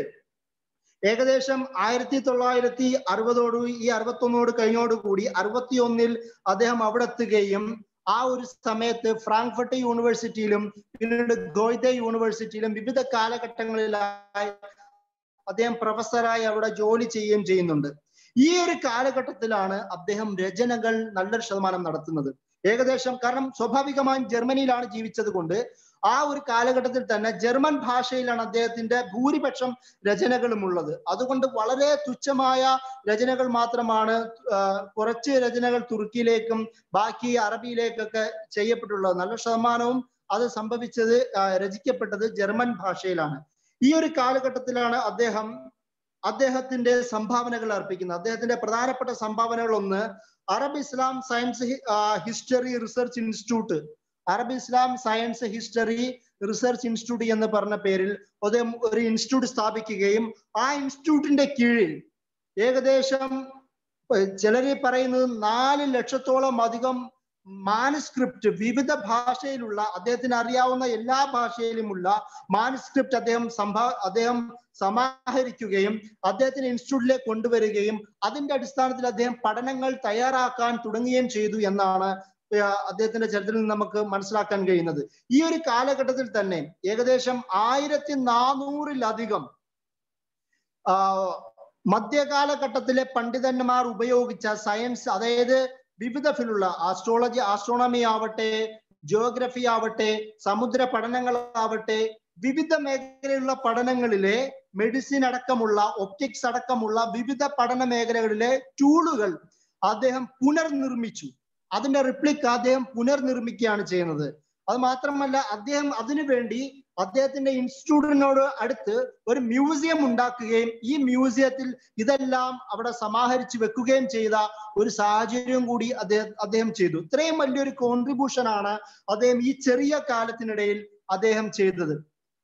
ഏകദേശം ആയിരത്തി തൊള്ളായിരത്തി അറുപതോട് ഈ അറുപത്തൊന്നോട് കഴിഞ്ഞോടുകൂടി അറുപത്തി ഒന്നിൽ അദ്ദേഹം അവിടെ എത്തുകയും ആ ഒരു സമയത്ത് ഫ്രാങ്ക്ഫർട്ട് യൂണിവേഴ്സിറ്റിയിലും പിന്നീട് ഗോയ്തെ യൂണിവേഴ്സിറ്റിയിലും വിവിധ കാലഘട്ടങ്ങളിലായി അദ്ദേഹം പ്രൊഫസറായി അവിടെ ജോലി ചെയ്യുകയും ചെയ്യുന്നുണ്ട് ഈ ഒരു കാലഘട്ടത്തിലാണ് അദ്ദേഹം രചനകൾ നല്ലൊരു ശതമാനം നടത്തുന്നത് ഏകദേശം കാരണം സ്വാഭാവികമായും ജർമ്മനിയിലാണ് ജീവിച്ചത് കൊണ്ട് ആ ഒരു കാലഘട്ടത്തിൽ തന്നെ ജർമ്മൻ ഭാഷയിലാണ് അദ്ദേഹത്തിന്റെ ഭൂരിപക്ഷം രചനകളും ഉള്ളത് അതുകൊണ്ട് വളരെ തുച്ഛമായ രചനകൾ മാത്രമാണ് കുറച്ച് രചനകൾ തുർക്കിയിലേക്കും ബാക്കി അറബിയിലേക്കൊക്കെ ചെയ്യപ്പെട്ടുള്ളത് നല്ല ശതമാനവും അത് സംഭവിച്ചത് രചിക്കപ്പെട്ടത് ജർമ്മൻ ഭാഷയിലാണ് ഈ ഒരു കാലഘട്ടത്തിലാണ് അദ്ദേഹം അദ്ദേഹത്തിന്റെ സംഭാവനകൾ അർപ്പിക്കുന്നത് അദ്ദേഹത്തിന്റെ പ്രധാനപ്പെട്ട സംഭാവനകൾ ഒന്ന് Arab Islam science history research institute Arab Islam science history research institute എന്ന് പറഞ്ഞ പേരിൽ അദ്ദേഹം ഒരു ഇൻസ്റ്റിറ്റ്യൂട്ട് സ്ഥാപിക്കുകയും ആ ഇൻസ്റ്റിറ്റ്യൂട്ടിന്റെ കീഴിൽ ഏകദേശം ചിലര് പറയുന്നത് നാല് ലക്ഷത്തോളം അധികം മാനുസ്ക്രിപ്റ്റ് വിവിധ ഭാഷയിലുള്ള അദ്ദേഹത്തിന് അറിയാവുന്ന എല്ലാ ഭാഷയിലുമുള്ള മാനുസ്ക്രിപ്റ്റ് അദ്ദേഹം സംഭാ അദ്ദേഹം സമാഹരിക്കുകയും അദ്ദേഹത്തിന് ഇൻസ്റ്റിറ്റ്യൂട്ടിലേക്ക് കൊണ്ടുവരികയും അതിന്റെ അടിസ്ഥാനത്തിൽ അദ്ദേഹം പഠനങ്ങൾ തയ്യാറാക്കാൻ തുടങ്ങുകയും ചെയ്തു എന്നാണ് അദ്ദേഹത്തിന്റെ ചരിത്രത്തിൽ നിന്ന് നമുക്ക് മനസ്സിലാക്കാൻ കഴിയുന്നത് ഈ ഒരു കാലഘട്ടത്തിൽ തന്നെ ഏകദേശം ആയിരത്തി നാനൂറിലധികം മധ്യകാലഘട്ടത്തിലെ പണ്ഡിതന്മാർ ഉപയോഗിച്ച സയൻസ് അതായത് വിവിധ ഫീൽഡുള്ള ആസ്ട്രോളജി ആസ്ട്രോണമി ആവട്ടെ ജിയോഗ്രഫി ആവട്ടെ സമുദ്ര പഠനങ്ങളാവട്ടെ വിവിധ മേഖലയിലുള്ള പഠനങ്ങളിലെ മെഡിസിൻ അടക്കമുള്ള ഒപ്റ്റിക്സ് അടക്കമുള്ള വിവിധ പഠന മേഖലകളിലെ ടൂളുകൾ അദ്ദേഹം പുനർനിർമ്മിച്ചു അതിന്റെ റിപ്ലിക്ക് അദ്ദേഹം പുനർനിർമ്മിക്കുകയാണ് ചെയ്യുന്നത് അത് മാത്രമല്ല അദ്ദേഹം അതിനുവേണ്ടി അദ്ദേഹത്തിന്റെ ഇൻസ്റ്റിറ്റ്യൂട്ടിനോട് അടുത്ത് ഒരു മ്യൂസിയം ഉണ്ടാക്കുകയും ഈ മ്യൂസിയത്തിൽ ഇതെല്ലാം അവിടെ സമാഹരിച്ചു വെക്കുകയും ചെയ്ത ഒരു സാഹചര്യം കൂടി അദ്ദേഹം അദ്ദേഹം ചെയ്തു ഇത്രയും വലിയൊരു കോൺട്രിബ്യൂഷൻ ആണ് അദ്ദേഹം ഈ ചെറിയ കാലത്തിനിടയിൽ അദ്ദേഹം ചെയ്തത്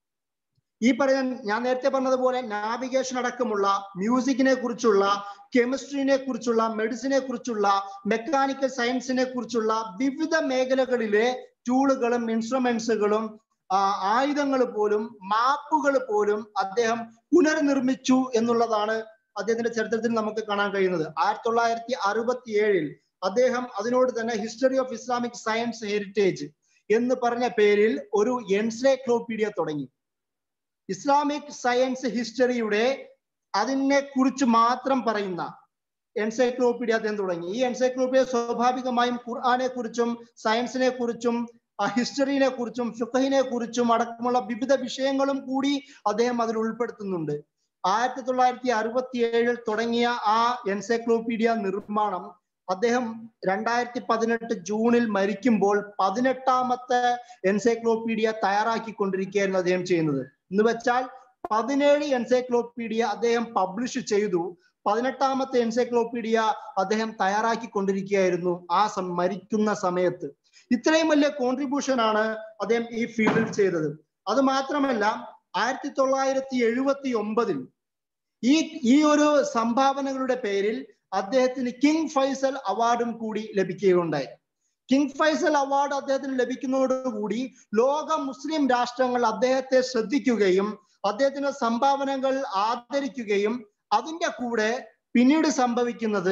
ഈ പറയുന്ന ഞാൻ നേരത്തെ പറഞ്ഞതുപോലെ നാവിഗേഷൻ അടക്കമുള്ള മ്യൂസിക്കിനെ കുറിച്ചുള്ള കെമിസ്ട്രിനെ കുറിച്ചുള്ള മെഡിസിനെ കുറിച്ചുള്ള മെക്കാനിക്കൽ സയൻസിനെ കുറിച്ചുള്ള വിവിധ മേഖലകളിലെ ടൂളുകളും ഇൻസ്ട്രുമെന്റ്സുകളും ആയുധങ്ങൾ പോലും മാപ്പുകൾ പോലും അദ്ദേഹം പുനർനിർമ്മിച്ചു എന്നുള്ളതാണ് അദ്ദേഹത്തിന്റെ ചരിത്രത്തിൽ നമുക്ക് കാണാൻ കഴിയുന്നത് ആയിരത്തി തൊള്ളായിരത്തി അറുപത്തി ഏഴിൽ അദ്ദേഹം അതിനോട് തന്നെ history of Islamic science heritage എന്ന് പറഞ്ഞ പേരിൽ ഒരു എൻസൈക്ലോപീഡിയ തുടങ്ങി ഇസ്ലാമിക് സയൻസ് ഹിസ്റ്ററിയുടെ അതിനെ കുറിച്ച് മാത്രം പറയുന്ന എൻസൈക്ലോപീഡിയ അദ്ദേഹം തുടങ്ങി ഈ എൻസൈക്ലോപീഡിയ സ്വാഭാവികമായും ഖുർആനെ കുറിച്ചും സയൻസിനെ കുറിച്ചും ഹിസ്റ്ററിനെ കുറിച്ചും ഫിഖഹിനെ കുറിച്ചും അടക്കമുള്ള വിവിധ വിഷയങ്ങളും കൂടി അദ്ദേഹം അതിൽ ഉൾപ്പെടുത്തുന്നുണ്ട് ആയിരത്തി തൊള്ളായിരത്തി അറുപത്തി ഏഴിൽ തുടങ്ങിയ ആ എൻസൈക്ലോപീഡിയ നിർമ്മാണം അദ്ദേഹം രണ്ടായിരത്തി പതിനെട്ട് ജൂണിൽ മരിക്കുമ്പോൾ പതിനെട്ടാമത്തെ എൻസൈക്ലോപീഡിയ തയ്യാറാക്കിക്കൊണ്ടിരിക്കുകയായിരുന്നു അദ്ദേഹം ചെയ്യുന്നത് എന്ന് വെച്ചാൽ പതിനേഴ് എൻസൈക്ലോപീഡിയ അദ്ദേഹം പബ്ലിഷ് ചെയ്തു പതിനെട്ടാമത്തെ എൻസൈക്ലോപീഡിയ അദ്ദേഹം തയ്യാറാക്കിക്കൊണ്ടിരിക്കുകയായിരുന്നു ആ മരിക്കുന്ന സമയത്ത് ഇത്രയും വലിയ കോൺട്രിബ്യൂഷൻ ആണ് അദ്ദേഹം ഈ ഫീൽഡിൽ ചെയ്തത് അത് മാത്രമല്ല ആയിരത്തി തൊള്ളായിരത്തി എഴുപത്തി ഒമ്പതിൽ ഈ ഈ ഒരു സംഭാവനകളുടെ പേരിൽ അദ്ദേഹത്തിന് കിങ് ഫൈസൽ അവാർഡും കൂടി ലഭിക്കുകയുണ്ടായി കിങ് ഫൈസൽ അവാർഡ് അദ്ദേഹത്തിന് ലഭിക്കുന്നതോടുകൂടി ലോക മുസ്ലിം രാഷ്ട്രങ്ങൾ അദ്ദേഹത്തെ ശ്രദ്ധിക്കുകയും അദ്ദേഹത്തിന്റെ സംഭാവനകൾ ആദരിക്കുകയും അതിന്റെ കൂടെ പിന്നീട് സംഭവിക്കുന്നത്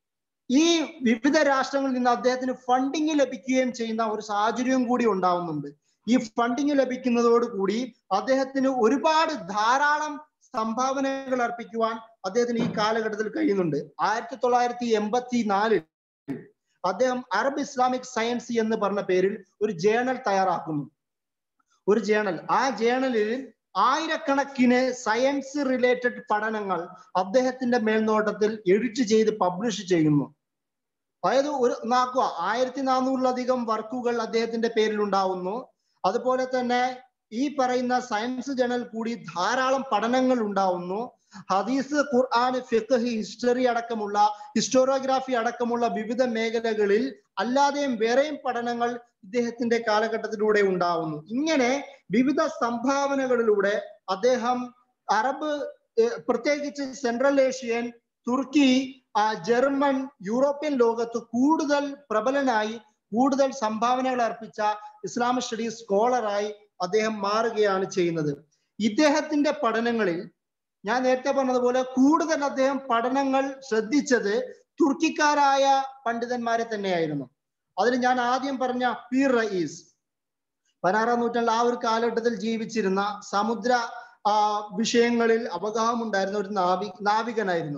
ഈ വിവിധ രാഷ്ട്രങ്ങളിൽ നിന്ന് അദ്ദേഹത്തിന് ഫണ്ടിങ് ലഭിക്കുകയും ചെയ്യുന്ന ഒരു സാഹചര്യം കൂടി ഉണ്ടാവുന്നുണ്ട് ഈ ഫണ്ടിങ് ലഭിക്കുന്നതോടുകൂടി അദ്ദേഹത്തിന് ഒരുപാട് ധാരാളം സംഭാവനകൾ അർപ്പിക്കുവാൻ അദ്ദേഹത്തിന് ഈ കാലഘട്ടത്തിൽ കഴിയുന്നുണ്ട് ആയിരത്തി തൊള്ളായിരത്തി എൺപത്തി നാലിൽ അദ്ദേഹം അറബ് ഇസ്ലാമിക് സയൻസ് എന്ന് പറഞ്ഞ പേരിൽ ഒരു ജേണൽ തയ്യാറാക്കുന്നു ഒരു ജേണൽ ആ ജേണലിൽ ആയിരക്കണക്കിന് സയൻസ് റിലേറ്റഡ് പഠനങ്ങൾ അദ്ദേഹത്തിന്റെ മേൽനോട്ടത്തിൽ എഡിറ്റ് ചെയ്ത് പബ്ലിഷ് ചെയ്യുന്നു അതായത് ഒരു നാക്കുക ആയിരത്തി നാനൂറിലധികം വർക്കുകൾ അദ്ദേഹത്തിന്റെ പേരിൽ ഉണ്ടാവുന്നു അതുപോലെ തന്നെ ഈ പറയുന്ന സയൻസ് ജേണൽ കൂടി ധാരാളം പഠനങ്ങൾ ഉണ്ടാവുന്നു ഹദീസ് ഖുർആൻ ഫിഖ് ഹിസ്റ്ററി അടക്കമുള്ള ഹിസ്റ്റോറിയോഗ്രാഫി അടക്കമുള്ള വിവിധ മേഖലകളിൽ അല്ലാതെയും വേറെയും പഠനങ്ങൾ ഇദ്ദേഹത്തിന്റെ കാലഘട്ടത്തിലൂടെ ഉണ്ടാവുന്നു ഇങ്ങനെ വിവിധ സംഭാവനകളിലൂടെ അദ്ദേഹം അറബ് പ്രത്യേകിച്ച് സെൻട്രൽ ഏഷ്യൻ തുർക്കി ജർമ്മൻ യൂറോപ്യൻ ലോകത്ത് കൂടുതൽ പ്രബലനായി കൂടുതൽ സംഭാവനകൾ അർപ്പിച്ച ഇസ്ലാമിക് സ്റ്റഡീസ് സ്കോളറായി അദ്ദേഹം മാറുകയാണ് ചെയ്യുന്നത് ഇദ്ദേഹത്തിന്റെ പഠനങ്ങളിൽ ഞാൻ നേരത്തെ പറഞ്ഞതുപോലെ കൂടുതൽ അദ്ദേഹം പഠനങ്ങൾ ശ്രദ്ധിച്ചത് തുർക്കിക്കാരായ പണ്ഡിതന്മാരെ തന്നെയായിരുന്നു അതിൽ ഞാൻ ആദ്യം പറഞ്ഞ പീർ റയീസ് പതിനാറാം നൂറ്റാണ്ടിൽ ആ ഒരു കാലഘട്ടത്തിൽ ജീവിച്ചിരുന്ന സമുദ്ര ആ വിഷയങ്ങളിൽ അവഗാഹമുണ്ടായിരുന്ന ഒരു നാവി നാവികനായിരുന്നു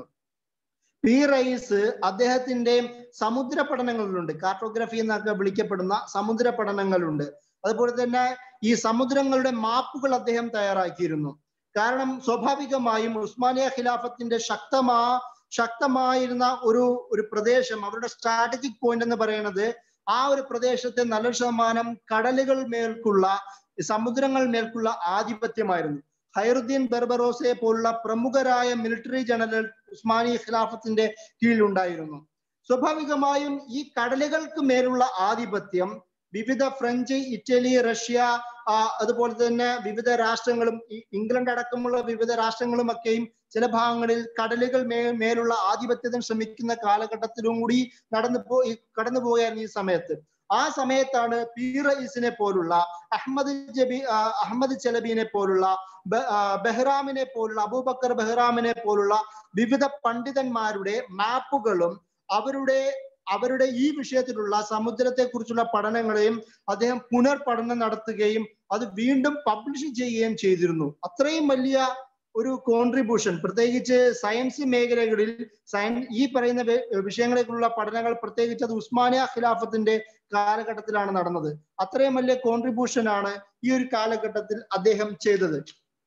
പി റയീസ് അദ്ദേഹത്തിന്റെ സമുദ്ര പഠനങ്ങളിലുണ്ട് കാർട്ടോഗ്രഫി എന്നൊക്കെ വിളിക്കപ്പെടുന്ന സമുദ്ര പഠനങ്ങളുണ്ട് അതുപോലെ തന്നെ ഈ സമുദ്രങ്ങളുടെ മാപ്പുകൾ അദ്ദേഹം തയ്യാറാക്കിയിരുന്നു കാരണം സ്വാഭാവികമായും ഉസ്മാനിയ ഖിലാഫത്തിന്റെ ശക്തമാ ശക്തമായിരുന്ന ഒരു ഒരു പ്രദേശം അവരുടെ സ്ട്രാറ്റജിക് പോയിന്റ് എന്ന് പറയുന്നത് ആ ഒരു പ്രദേശത്തെ നല്ലൊരു ശതമാനം കടലുകൾ മേൽക്കുള്ള സമുദ്രങ്ങൾ മേൽക്കുള്ള ആധിപത്യമായിരുന്നു ഹൈറുദ്ദീൻ ബെർബറോസയെ പോലുള്ള പ്രമുഖരായ മിലിറ്ററി ജനറൽ ഉസ്മാനി ഖിലാഫത്തിന്റെ കീഴിലുണ്ടായിരുന്നു സ്വാഭാവികമായും ഈ കടലുകൾക്ക് മേലുള്ള ആധിപത്യം വിവിധ ഫ്രഞ്ച് ഇറ്റലി റഷ്യ അതുപോലെ തന്നെ വിവിധ രാഷ്ട്രങ്ങളും ഇംഗ്ലണ്ട് അടക്കമുള്ള വിവിധ രാഷ്ട്രങ്ങളും ഒക്കെയും ചില ഭാഗങ്ങളിൽ കടലുകൾ മേ മേലുള്ള ആധിപത്യത്തിന് ശ്രമിക്കുന്ന കാലഘട്ടത്തിലും കൂടി നടന്നു പോ കടന്നു പോവുകയായിരുന്നു ഈ സമയത്ത് ആ സമയത്താണ് പി റയീസിനെ പോലുള്ള അഹമ്മദ് ജബി അഹമ്മദ് ചെലബിനെ പോലുള്ള ബെഹ്റാമിനെ പോലുള്ള അബൂബക്കർ ബെഹ്റാമിനെ പോലുള്ള വിവിധ പണ്ഡിതന്മാരുടെ മാപ്പുകളും അവരുടെ അവരുടെ ഈ വിഷയത്തിലുള്ള സമുദ്രത്തെ കുറിച്ചുള്ള പഠനങ്ങളെയും അദ്ദേഹം പുനർപഠനം നടത്തുകയും അത് വീണ്ടും പബ്ലിഷ് ചെയ്യുകയും ചെയ്തിരുന്നു അത്രയും വലിയ ഒരു കോൺട്രിബ്യൂഷൻ പ്രത്യേകിച്ച് സയൻസ് മേഖലകളിൽ സയൻസ് ഈ പറയുന്ന വിഷയങ്ങളെക്കുള്ള പഠനങ്ങൾ പ്രത്യേകിച്ച് അത് ഉസ്മാനിയ ഖിലാഫത്തിന്റെ കാലഘട്ടത്തിലാണ് നടന്നത് അത്രയും വലിയ കോൺട്രിബ്യൂഷൻ ആണ് ഈ ഒരു കാലഘട്ടത്തിൽ അദ്ദേഹം ചെയ്തത്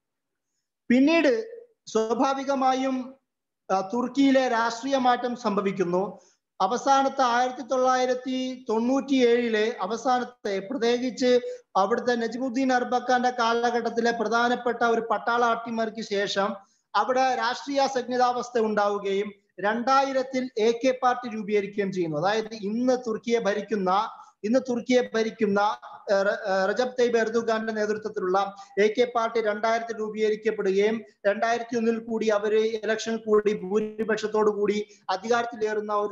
പിന്നീട് സ്വാഭാവികമായും തുർക്കിയിലെ രാഷ്ട്രീയ മാറ്റം സംഭവിക്കുന്നു അവസാനത്തെ ആയിരത്തി തൊള്ളായിരത്തി തൊണ്ണൂറ്റി ഏഴിലെ അവസാനത്തെ പ്രത്യേകിച്ച് അവിടുത്തെ നജ്മുദ്ദീൻ അർബക്കാന്റെ കാലഘട്ടത്തിലെ പ്രധാനപ്പെട്ട ഒരു പട്ടാള അട്ടിമറിക്ക് ശേഷം അവിടെ രാഷ്ട്രീയ സജ്ഞതാവസ്ഥ ഉണ്ടാവുകയും രണ്ടായിരത്തിൽ എ കെ പാർട്ടി രൂപീകരിക്കുകയും ചെയ്യുന്നു അതായത് ഇന്ന് തുർക്കിയെ ഭരിക്കുന്ന ഇന്ന് തുർക്കിയെ ഭരിക്കുന്ന റജബ് തൈബ് എർദുഖാന്റെ നേതൃത്വത്തിലുള്ള എ കെ പാർട്ടി രണ്ടായിരത്തിൽ രൂപീകരിക്കപ്പെടുകയും രണ്ടായിരത്തി ഒന്നിൽ കൂടി അവര് ഇലക്ഷൻ കൂടി ഭൂരിപക്ഷത്തോടു കൂടി അധികാരത്തിലേറുന്ന ഒരു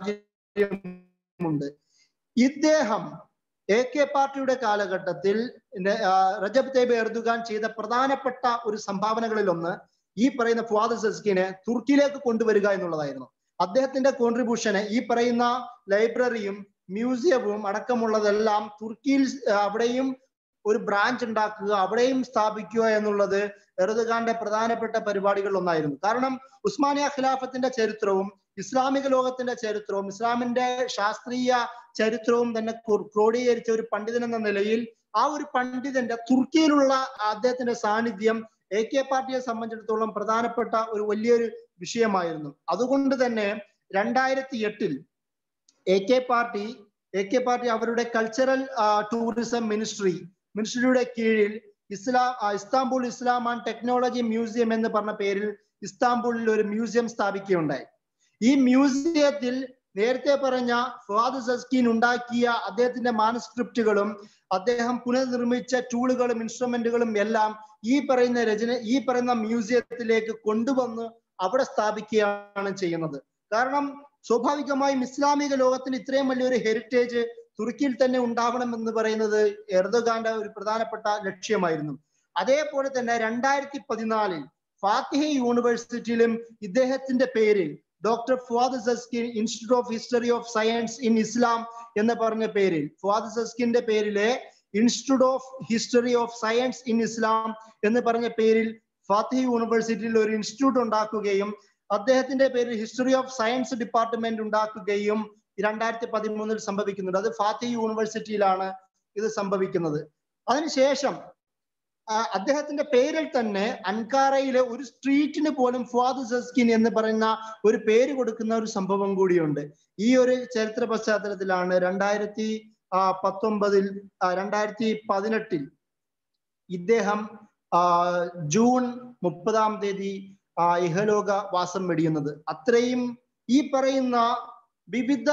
സാഹചര്യമുണ്ട് ഇദ്ദേഹം എ കെ പാർട്ടിയുടെ കാലഘട്ടത്തിൽ റജബ് തൈബ് എർദുഖാൻ ചെയ്ത പ്രധാനപ്പെട്ട ഒരു സംഭാവനകളിൽ ഒന്ന് ഈ പറയുന്ന ഫുവാദ് സസ്കിനെ തുർക്കിയിലേക്ക് കൊണ്ടുവരിക എന്നുള്ളതായിരുന്നു അദ്ദേഹത്തിന്റെ കോൺട്രിബ്യൂഷന് ഈ പറയുന്ന ലൈബ്രറിയും മ്യൂസിയവും അടക്കമുള്ളതെല്ലാം തുർക്കിയിൽ അവിടെയും ഒരു ബ്രാഞ്ച് ഉണ്ടാക്കുക അവിടെയും സ്ഥാപിക്കുക എന്നുള്ളത് എറുദഖാന്റെ പ്രധാനപ്പെട്ട പരിപാടികളിൽ ഒന്നായിരുന്നു കാരണം ഉസ്മാനിയ ഖിലാഫത്തിന്റെ ചരിത്രവും ഇസ്ലാമിക ലോകത്തിന്റെ ചരിത്രവും ഇസ്ലാമിന്റെ ശാസ്ത്രീയ ചരിത്രവും തന്നെ ക്രോഡീകരിച്ച ഒരു പണ്ഡിതൻ എന്ന നിലയിൽ ആ ഒരു പണ്ഡിതന്റെ തുർക്കിയിലുള്ള അദ്ദേഹത്തിന്റെ സാന്നിധ്യം എ കെ പാർട്ടിയെ സംബന്ധിച്ചിടത്തോളം പ്രധാനപ്പെട്ട ഒരു വലിയൊരു വിഷയമായിരുന്നു അതുകൊണ്ട് തന്നെ രണ്ടായിരത്തി എട്ടിൽ A K party A K party അവരുടെ കൾച്ചറൽ ടൂറിസം മിനിസ്ട്രി മിനിസ്ട്രിയുടെ കീഴിൽ Islam Istanbul Islam and technology museum എന്ന് പറഞ്ഞ പേരിൽ ഇസ്താംബുളിൽ ഒരു മ്യൂസിയം സ്ഥാപിക്കുകയുണ്ടായി ഈ മ്യൂസിയത്തിൽ നേരത്തെ പറഞ്ഞ ഫാദ് സസ്കീൻ ഉണ്ടാക്കിയ അദ്ദേഹത്തിന്റെ മാനസ്ക്രിപ്റ്റുകളും അദ്ദേഹം പുനർനിർമ്മിച്ച ടൂളുകളും ഇൻസ്ട്രുമെന്റുകളും എല്ലാം ഈ പറയുന്ന രചന ഈ പറയുന്ന മ്യൂസിയത്തിലേക്ക് കൊണ്ടുവന്ന് അവിടെ സ്ഥാപിക്കുകയാണ് ചെയ്യുന്നത് കാരണം സ്വാഭാവികമായും ഇസ്ലാമിക ലോകത്തിന് ഇത്രയും വലിയൊരു ഹെറിറ്റേജ് തുർക്കിയിൽ തന്നെ ഉണ്ടാവണം എന്ന് പറയുന്നത് എർദോഗാന്റെ ഒരു പ്രധാനപ്പെട്ട ലക്ഷ്യമായിരുന്നു അതേപോലെ തന്നെ രണ്ടായിരത്തി പതിനാലിൽ ഫാത്തിഹ യൂണിവേഴ്സിറ്റിയിലും ഇദ്ദേഹത്തിന്റെ പേരിൽ doctor Fuat Sezgin institute of history of science in Islam എന്ന് പറഞ്ഞ പേരിൽ ഫുവാദ് സസ്കിന്റെ പേരിലെ institute of history of science in Islam എന്ന് പറഞ്ഞ പേരിൽ ഫാത്തിഹ യൂണിവേഴ്സിറ്റിയിൽ ഒരു ഇൻസ്റ്റിറ്റ്യൂട്ട് ഉണ്ടാക്കുകയും അദ്ദേഹത്തിന്റെ പേരിൽ ഹിസ്റ്ററി ഓഫ് സയൻസ് ഡിപ്പാർട്ട്മെന്റ് ഉണ്ടാക്കുകയും രണ്ടായിരത്തി പതിമൂന്നിൽ സംഭവിക്കുന്നുണ്ട് അത് ഫാത്തിഹ യൂണിവേഴ്സിറ്റിയിലാണ് ഇത് സംഭവിക്കുന്നത് അതിനുശേഷം അദ്ദേഹത്തിന്റെ പേരിൽ തന്നെ അൻകാറയിലെ ഒരു സ്ട്രീറ്റിന് പോലും ഫുവാദ് സസ്കിൻ എന്ന് പറയുന്ന ഒരു പേര് കൊടുക്കുന്ന ഒരു സംഭവം കൂടിയുണ്ട് ഈ ഒരു ചരിത്ര പശ്ചാത്തലത്തിലാണ് രണ്ടായിരത്തി പത്തൊമ്പതിൽ രണ്ടായിരത്തി പതിനെട്ടിൽ ഇദ്ദേഹം ജൂൺ മുപ്പതാം തീയതി ഇഹലോക വാസം വെടിയുന്നത് അത്രയും ഈ പറയുന്ന വിവിധ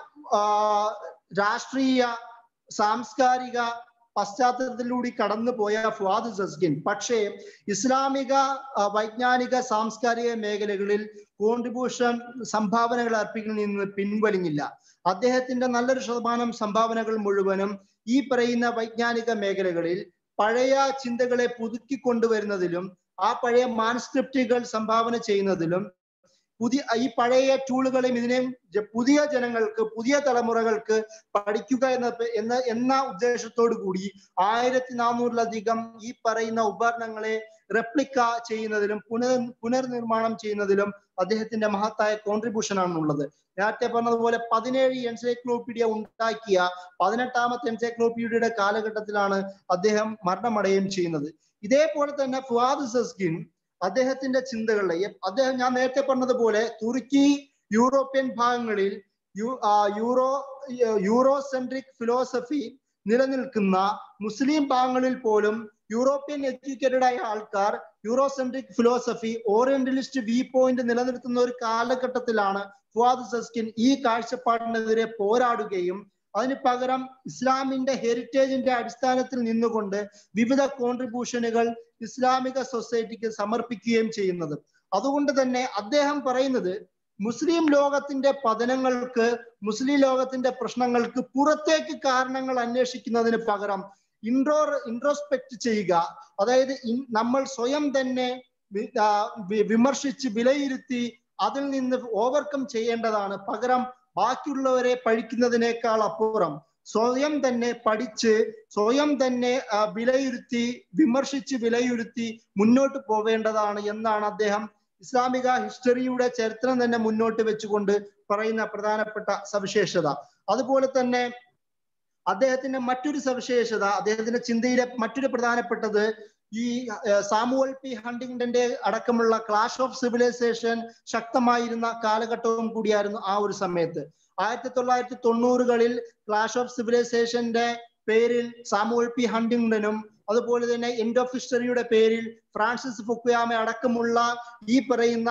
രാഷ്ട്രീയ സാംസ്കാരിക പശ്ചാത്തലത്തിലൂടെ കടന്നു പോയ ഫുവാദ് സസ്കിൻ പക്ഷേ ഇസ്ലാമിക വൈജ്ഞാനിക സാംസ്കാരിക മേഖലകളിൽ കോൺട്രിബ്യൂഷൻ സംഭാവനകൾ അർപ്പിക്കുന്നതിൽ നിന്ന് പിൻവലിഞ്ഞില്ല അദ്ദേഹത്തിന്റെ നല്ലൊരു ശതമാനം സംഭാവനകൾ മുഴുവനും ഈ പറയുന്ന വൈജ്ഞാനിക മേഖലകളിൽ പഴയ ചിന്തകളെ പുതുക്കി കൊണ്ടുവരുന്നതിലും ആ പഴയ മാൻസ്ക്രിപ്റ്റുകൾ സംഭാവന ചെയ്യുന്നതിലും പുതിയ ഈ പഴയ ടൂളുകളെയും ഇതിനെയും പുതിയ ജനങ്ങൾക്ക് പുതിയ തലമുറകൾക്ക് പഠിക്കുക എന്ന എന്ന എന്ന ഉദ്ദേശത്തോടു കൂടി ആയിരത്തി നാനൂറിലധികം ഈ പറയുന്ന ഉപകരണങ്ങളെ റെപ്ലിക്ക ചെയ്യുന്നതിലും പുനർ പുനർനിർമ്മാണം ചെയ്യുന്നതിലും അദ്ദേഹത്തിന്റെ മഹത്തായ കോൺട്രിബ്യൂഷൻ ആണുള്ളത് നേരത്തെ പറഞ്ഞതുപോലെ പതിനേഴ് എൻസൈക്ലോപീഡിയ ഉണ്ടാക്കിയ പതിനെട്ടാമത്തെ എൻസൈക്ലോപീഡിയയുടെ കാലഘട്ടത്തിലാണ് അദ്ദേഹം മരണമടയുകയും ചെയ്യുന്നത് ഇതേപോലെ തന്നെ ഫുവാദ് സസ്കിൻ അദ്ദേഹത്തിന്റെ ചിന്തകളിലെ അദ്ദേഹം ഞാൻ നേരത്തെ പറഞ്ഞതുപോലെ തുർക്കി യൂറോപ്യൻ ഭാഗങ്ങളിൽ യൂറോ യൂറോസെൻട്രിക് ഫിലോസഫി നിലനിൽക്കുന്ന മുസ്ലിം ഭാഗങ്ങളിൽ പോലും യൂറോപ്യൻ എഡ്യൂക്കേറ്റഡ് ആയ ആൾക്കാർ Eurocentric philosophy orientalist view point നിലനിർത്തുന്ന ഒരു കാലഘട്ടത്തിലാണ് ഫുവാദ് സസ്കിൻ ഈ കാഴ്ചപ്പാടിനെതിരെ പോരാടുകയും അതിന് പകരം ഇസ്ലാമിന്റെ ഹെറിറ്റേജിന്റെ അടിസ്ഥാനത്തിൽ നിന്നുകൊണ്ട് വിവിധ കോൺട്രിബ്യൂഷനുകൾ ഇസ്ലാമിക സൊസൈറ്റിക്ക് സമർപ്പിക്കുകയും ചെയ്യുന്നത് അതുകൊണ്ട് തന്നെ അദ്ദേഹം പറയുന്നത് മുസ്ലിം ലോകത്തിന്റെ പതനങ്ങൾക്ക് മുസ്ലിം ലോകത്തിന്റെ പ്രശ്നങ്ങൾക്ക് പുറത്തേക്ക് കാരണങ്ങൾ അന്വേഷിക്കുന്നതിന് പകരം ഇൻട്രോ ഇൻട്രോസ്പെക്ട് ചെയ്യുക അതായത് നമ്മൾ സ്വയം തന്നെ വിമർശിച്ച് വിലയിരുത്തി അതിൽ നിന്ന് ഓവർകം ചെയ്യേണ്ടതാണ് പകരം ബാക്കിയുള്ളവരെ പഴിക്കുന്നതിനേക്കാൾ അപ്പുറം സ്വയം തന്നെ പഠിച്ച് സ്വയം തന്നെ ആ, വിലയിരുത്തി വിമർശിച്ച് വിലയിരുത്തി മുന്നോട്ട് പോവേണ്ടതാണ് എന്നാണ് അദ്ദേഹം ഇസ്ലാമിക ഹിസ്റ്ററിയുടെ ചരിത്രം തന്നെ മുന്നോട്ട് വെച്ചുകൊണ്ട് പറയുന്ന പ്രധാനപ്പെട്ട സവിശേഷത അതുപോലെ തന്നെ അദ്ദേഹത്തിന്റെ മറ്റൊരു സവിശേഷത അദ്ദേഹത്തിന്റെ ചിന്തയിലെ മറ്റൊരു പ്രധാനപ്പെട്ടത് ഈ ഏർ, സാമുവൽ പി ഹണ്ടിങ്ടന്റെ അടക്കമുള്ള ക്ലാഷ് ഓഫ് സിവിലൈസേഷൻ ശക്തമായിരുന്ന കാലഘട്ടവും കൂടിയായിരുന്നു ആ ഒരു സമയത്ത് ആയിരത്തി തൊള്ളായിരത്തി തൊണ്ണൂറുകളിൽ ക്ലാഷ് ഓഫ് സിവിലൈസേഷന്റെ പേരിൽ സാമുവൽ പി ഹണ്ടിങ്ടനും അതുപോലെ തന്നെ എൻഡ് ഓഫ് ഹിസ്റ്ററിയുടെ പേരിൽ ഫ്രാൻസിസ് ഫുക്കുയാമ അടക്കമുള്ള ഈ പറയുന്ന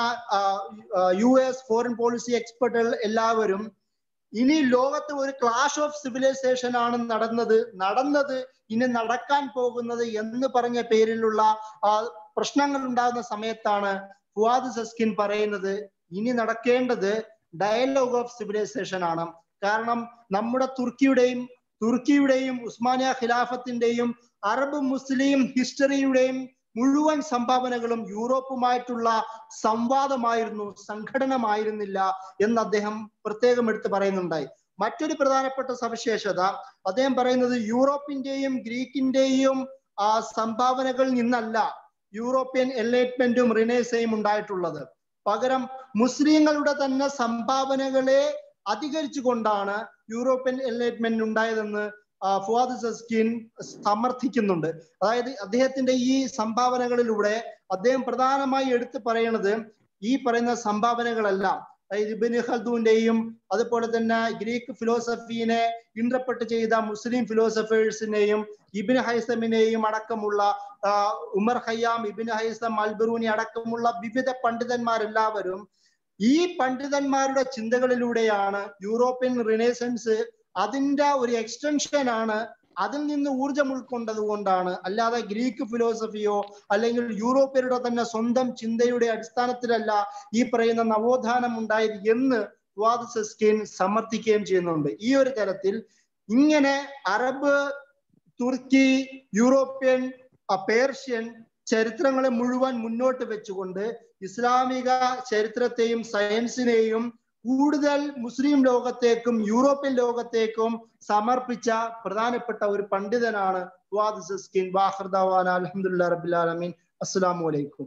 യു എസ് ഫോറിൻ പോളിസി എക്സ്പെർട്ടുകൾ എല്ലാവരും ഇനി ലോകത്ത് ഒരു ക്ലാഷ് ഓഫ് സിവിലൈസേഷൻ ആണ് നടന്നത് നടന്നത് ഇനി നടക്കാൻ പോകുന്നത് എന്ന് പറഞ്ഞ പേരിലുള്ള ആ, പ്രശ്നങ്ങൾ ഉണ്ടാകുന്ന സമയത്താണ് ഫുവാദ് സസ്കിൻ പറയുന്നത് ഇനി നടക്കേണ്ടത് ഡയലോഗ് ഓഫ് സിവിലൈസേഷൻ ആണ് കാരണം നമ്മുടെ തുർക്കിയുടെയും തുർക്കിയുടെയും ഉസ്മാനിയ ഖിലാഫത്തിന്റെയും അറബ് മുസ്ലിം ഹിസ്റ്ററിയുടെയും മുഴുവൻ സംഭാവനകളും യൂറോപ്പുമായിട്ടുള്ള സംവാദമായിരുന്നു സംഘടനമായിരുന്നില്ല എന്ന് അദ്ദേഹം പ്രത്യേകം എടുത്ത് പറയുന്നുണ്ടായി മറ്റൊരു പ്രധാനപ്പെട്ട സവിശേഷത അദ്ദേഹം പറയുന്നത് യൂറോപ്പിന്റെയും ഗ്രീക്കിന്റെയും ആ സംഭാവനകളിൽ നിന്നല്ല യൂറോപ്യൻ എൻലൈറ്റ്മെന്റും റിനേസയും ഉണ്ടായിട്ടുള്ളത് പകരം മുസ്ലിങ്ങളുടെ തന്നെ സംഭാവനകളെ അധികരിച്ചുകൊണ്ടാണ് യൂറോപ്യൻ എൻലൈറ്റ്മെന്റ് ഉണ്ടായതെന്ന് ആ, ഫുവാദ് സസ്കിൻ സമർത്ഥിക്കുന്നുണ്ട് അതായത് അദ്ദേഹത്തിന്റെ ഈ സംഭാവനകളിലൂടെ അദ്ദേഹം പ്രധാനമായി എടുത്തു പറയണത് ഈ പറയുന്ന സംഭാവനകളെല്ലാം അതായത് ഇബിന് ഖൽദൂന്റെയും അതുപോലെ തന്നെ ഗ്രീക്ക് ഫിലോസഫീനെ ഇന്റർപ്രട്ട് ചെയ്ത മുസ്ലിം ഫിലോസഫേഴ്സിനെയും ഇബിന് ഹൈസമിനെയും അടക്കമുള്ള ആ, ഉമർ ഖയ്യാം ഇബിന് ഹൈസം അൽബറൂനി അടക്കമുള്ള വിവിധ പണ്ഡിതന്മാരെല്ലാവരും ഈ പണ്ഡിതന്മാരുടെ ചിന്തകളിലൂടെയാണ് യൂറോപ്യൻ റിനേസൻസ് അതിന്റെ ഒരു എക്സ്റ്റൻഷൻ ആണ് അതിൽ നിന്ന് ഊർജം ഉൾക്കൊണ്ടത് കൊണ്ടാണ് അല്ലാതെ ഗ്രീക്ക് ഫിലോസഫിയോ അല്ലെങ്കിൽ യൂറോപ്യരുടെ തന്നെ സ്വന്തം ചിന്തയുടെ അടിസ്ഥാനത്തിലല്ല ഈ പറയുന്ന നവോത്ഥാനം ഉണ്ടായത് എന്ന് വാദ് സെസ്കിൻ സമർത്ഥിക്കുകയും ചെയ്യുന്നുണ്ട് ഈ ഒരു തരത്തിൽ ഇങ്ങനെ അറബ് തുർക്കി യൂറോപ്യൻ ആ, പേർഷ്യൻ ചരിത്രങ്ങളെ മുഴുവൻ മുന്നോട്ട് വെച്ചുകൊണ്ട് ഇസ്ലാമിക ചരിത്രത്തെയും സയൻസിനെയും കൂടുതൽ മുസ്ലിം ലോകത്തേക്കും യൂറോപ്യൻ ലോകത്തേക്കും സമർപ്പിച്ച പ്രധാനപ്പെട്ട ഒരു പണ്ഡിതനാണ് ഫുആദ് സിസ്കിൻ വാഹർദാവാൻ അലഹമുല്ലാ റബിൽ ആലമീൻ അസ്സലാമു അലൈക്കും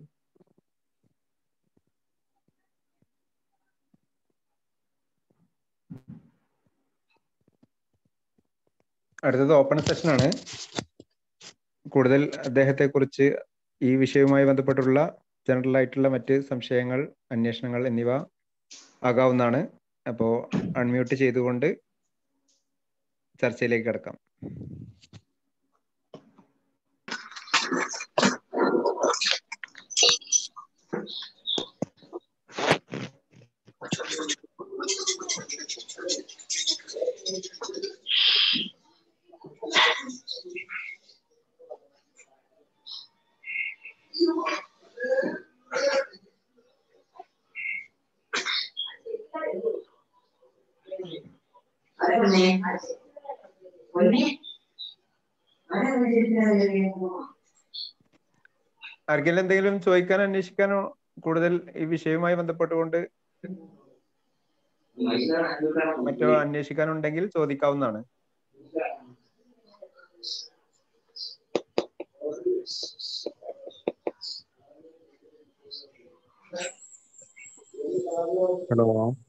അടുത്തത് ഓപ്പൺ സെഷൻ ആണ് കൂടുതൽ അദ്ദേഹത്തെ കുറിച്ച് ഈ വിഷയവുമായി ബന്ധപ്പെട്ടുള്ള ജനറൽ ആയിട്ടുള്ള മറ്റ് സംശയങ്ങൾ അന്വേഷണങ്ങൾ എന്നിവ ആകാവുന്നതാണ് അപ്പോൾ അൺമ്യൂട്ട് ചെയ്തുകൊണ്ട് ചർച്ചയിലേക്ക് കിടക്കാം ആർക്കെങ്കിലും എന്തെങ്കിലും ചോദിക്കാനോ അന്വേഷിക്കാനോ കൂടുതൽ ഈ വിഷയവുമായി ബന്ധപ്പെട്ടുകൊണ്ട് മറ്റോ അന്വേഷിക്കാനുണ്ടെങ്കിൽ ചോദിക്കാവുന്നതാണ് ഹലോ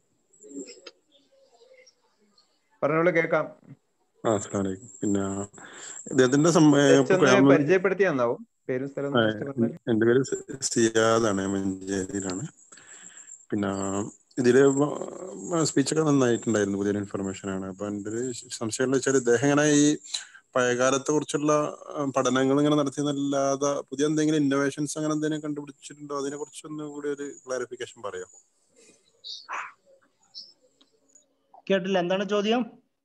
പറഞ്ഞോളൂ കേൾക്കാം ആ അസ്സലാമലൈക്കും പിന്നെ ഇദ്ദേഹത്തിന്റെ സം- ഏ, ജസ്റ്റ് ഒന്ന് പ്രയാണം- പരിചയപ്പെടുത്തി തന്നാവും പേരും സ്ഥലവും ആ, just പറഞ്ഞാൽ. എന്റെ പേര് സി- സിയാദാണ് മഞ്ചേരിയിലാണ് പിന്നെ ഇതില് സ്പീച്ചൊക്കെ നന്നായിട്ടുണ്ടായിരുന്നു പുതിയൊരു ഇൻഫർമേഷൻ ആണ് അപ്പൊ എന്റെ ഒരു സംശയം എന്ന് വെച്ചാൽ ഇദ്ദേഹം ഇങ്ങനെ ഈ പഴയകാലത്തെ കുറിച്ചുള്ള പഠനങ്ങൾ ഇങ്ങനെ നടത്തിയെന്നല്ലാതെ പുതിയ എന്തെങ്കിലും ഇന്നോവേഷൻസ് അങ്ങനെ എന്തെങ്കിലും കണ്ടുപിടിച്ചിട്ടുണ്ടോ അതിനെ കുറിച്ചൊന്ന് കൂടി ഒരു ക്ലാരിഫിക്കേഷൻ പറയാം കേട്ടില്ല എന്താണ് ചോദ്യം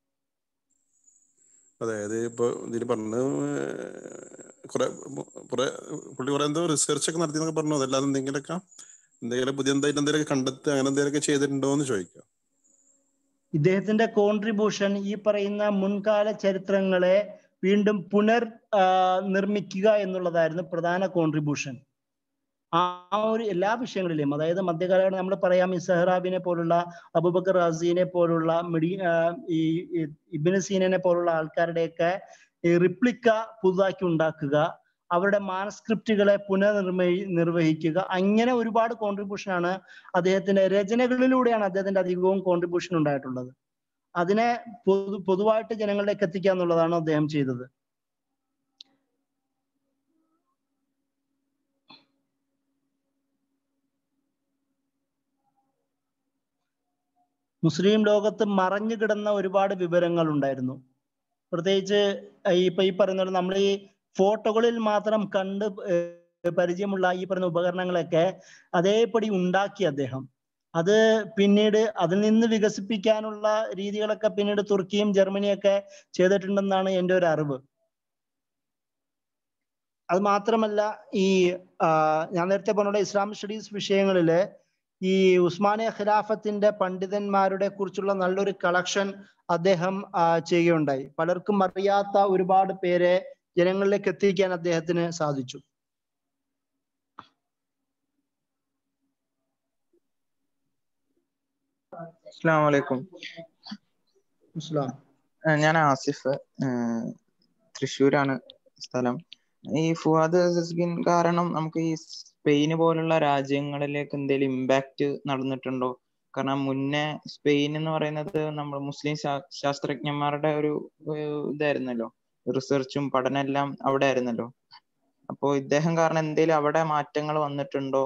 അതായത് ഇപ്പൊ ഇതിൽ പറഞ്ഞു കുറെ കുറെ പുള്ളി കുറെ എന്തോ റിസർച്ച് ഒക്കെ നടത്തിയെന്നൊക്കെ പറഞ്ഞു അതല്ലാതെ എന്തെങ്കിലുമൊക്കെ എന്തെങ്കിലും പുതിയ എന്തായിട്ട് എന്തെങ്കിലും കണ്ടെത്തുക അങ്ങനെ എന്തെങ്കിലുമൊക്കെ ചെയ്തിട്ടുണ്ടോ എന്ന് ചോദിക്കാം ഇദ്ദേഹത്തിന്റെ കോൺട്രിബ്യൂഷൻ ഈ പറയുന്ന മുൻകാല ചരിത്രങ്ങളെ വീണ്ടും പുനർ ആ, നിർമ്മിക്കുക എന്നുള്ളതായിരുന്നു പ്രധാന കോൺട്രിബ്യൂഷൻ ആ ആ ഒരു എല്ലാ വിഷയങ്ങളിലും അതായത് മധ്യകാലഘട്ടം നമ്മൾ പറയാം ഇസഹറാബിനെ പോലുള്ള അബുബക്കർ റാസീനെ പോലുള്ള മിഡി ആ, ഈ ഈ ഇബ്നു സീനനെ പോലുള്ള ആൾക്കാരുടെയൊക്കെ ഈ റിപ്ലിക്ക പുതുതാക്കി ഉണ്ടാക്കുക അവരുടെ മാനസ്ക്രിപ്റ്റുകളെ പുനർനിർവഹി നിർവഹിക്കുക അങ്ങനെ ഒരുപാട് കോൺട്രിബ്യൂഷൻ ആണ് അദ്ദേഹത്തിന്റെ രചനകളിലൂടെയാണ് അദ്ദേഹത്തിന്റെ അധികവും കോൺട്രിബ്യൂഷൻ ഉണ്ടായിട്ടുള്ളത് അതിനെ പൊതു പൊതുവായിട്ട് ജനങ്ങളിലേക്ക് എത്തിക്കുക എന്നുള്ളതാണ് അദ്ദേഹം ചെയ്തത് മുസ്ലിം ലോകത്ത് മറഞ്ഞു കിടന്ന ഒരുപാട് വിവരങ്ങൾ ഉണ്ടായിരുന്നു പ്രത്യേകിച്ച് ഈ ഇപ്പൊ ഈ പറയുന്ന പോലെ നമ്മൾ ഈ ഫോട്ടോകളിൽ മാത്രം കണ്ട് ഏർ പരിചയമുള്ള ഈ പറയുന്ന ഉപകരണങ്ങളൊക്കെ അതേപടി ഉണ്ടാക്കി അദ്ദേഹം അത് പിന്നീട് അതിൽ നിന്ന് വികസിപ്പിക്കാനുള്ള രീതികളൊക്കെ പിന്നീട് തുർക്കിയും ജർമ്മനിയൊക്കെ ചെയ്തിട്ടുണ്ടെന്നാണ് എൻ്റെ ഒരു അറിവ് അത് മാത്രമല്ല ഈ ആ, ഞാൻ നേരത്തെ പറഞ്ഞ ഇസ്ലാമിക് സ്റ്റഡീസ് വിഷയങ്ങളില് ഈ ഉസ്മാനിയ ഖിലാഫത്തിന്റെ പണ്ഡിതന്മാരുടെ കുറിച്ചുള്ള നല്ലൊരു കളക്ഷൻ അദ്ദേഹം ആ, ചെയ്യുകയുണ്ടായി പലർക്കും അറിയാത്ത ഒരുപാട് പേരെ ജനങ്ങളിലേക്ക് എത്തിക്കാൻ അദ്ദേഹത്തിന് സാധിച്ചു അസ്സാം വലൈക്കും ഇസ്ലാം ഞാൻ ആസിഫ് ഏഹ് തൃശ്ശൂരാണ് സ്ഥലം ഈ ഫുവാദ് അസസ്ഗിൻ കാരണം നമുക്ക് ഈ സ്പെയിന് പോലുള്ള രാജ്യങ്ങളിലേക്ക് എന്തെങ്കിലും ഇമ്പാക്റ്റ് നടന്നിട്ടുണ്ടോ കാരണം മുന്നേ സ്പെയിൻ എന്ന് പറയുന്നത് നമ്മൾ മുസ്ലിം ശാ- ശാസ്ത്രജ്ഞന്മാരുടെ ഒരു ഏഹ് ഇതായിരുന്നല്ലോ റിസർച്ചും പഠനം എല്ലാം അവിടെ ആയിരുന്നല്ലോ അപ്പോ ഇദ്ദേഹം കാരണം എന്തെങ്കിലും അവിടെ മാറ്റങ്ങൾ വന്നിട്ടുണ്ടോ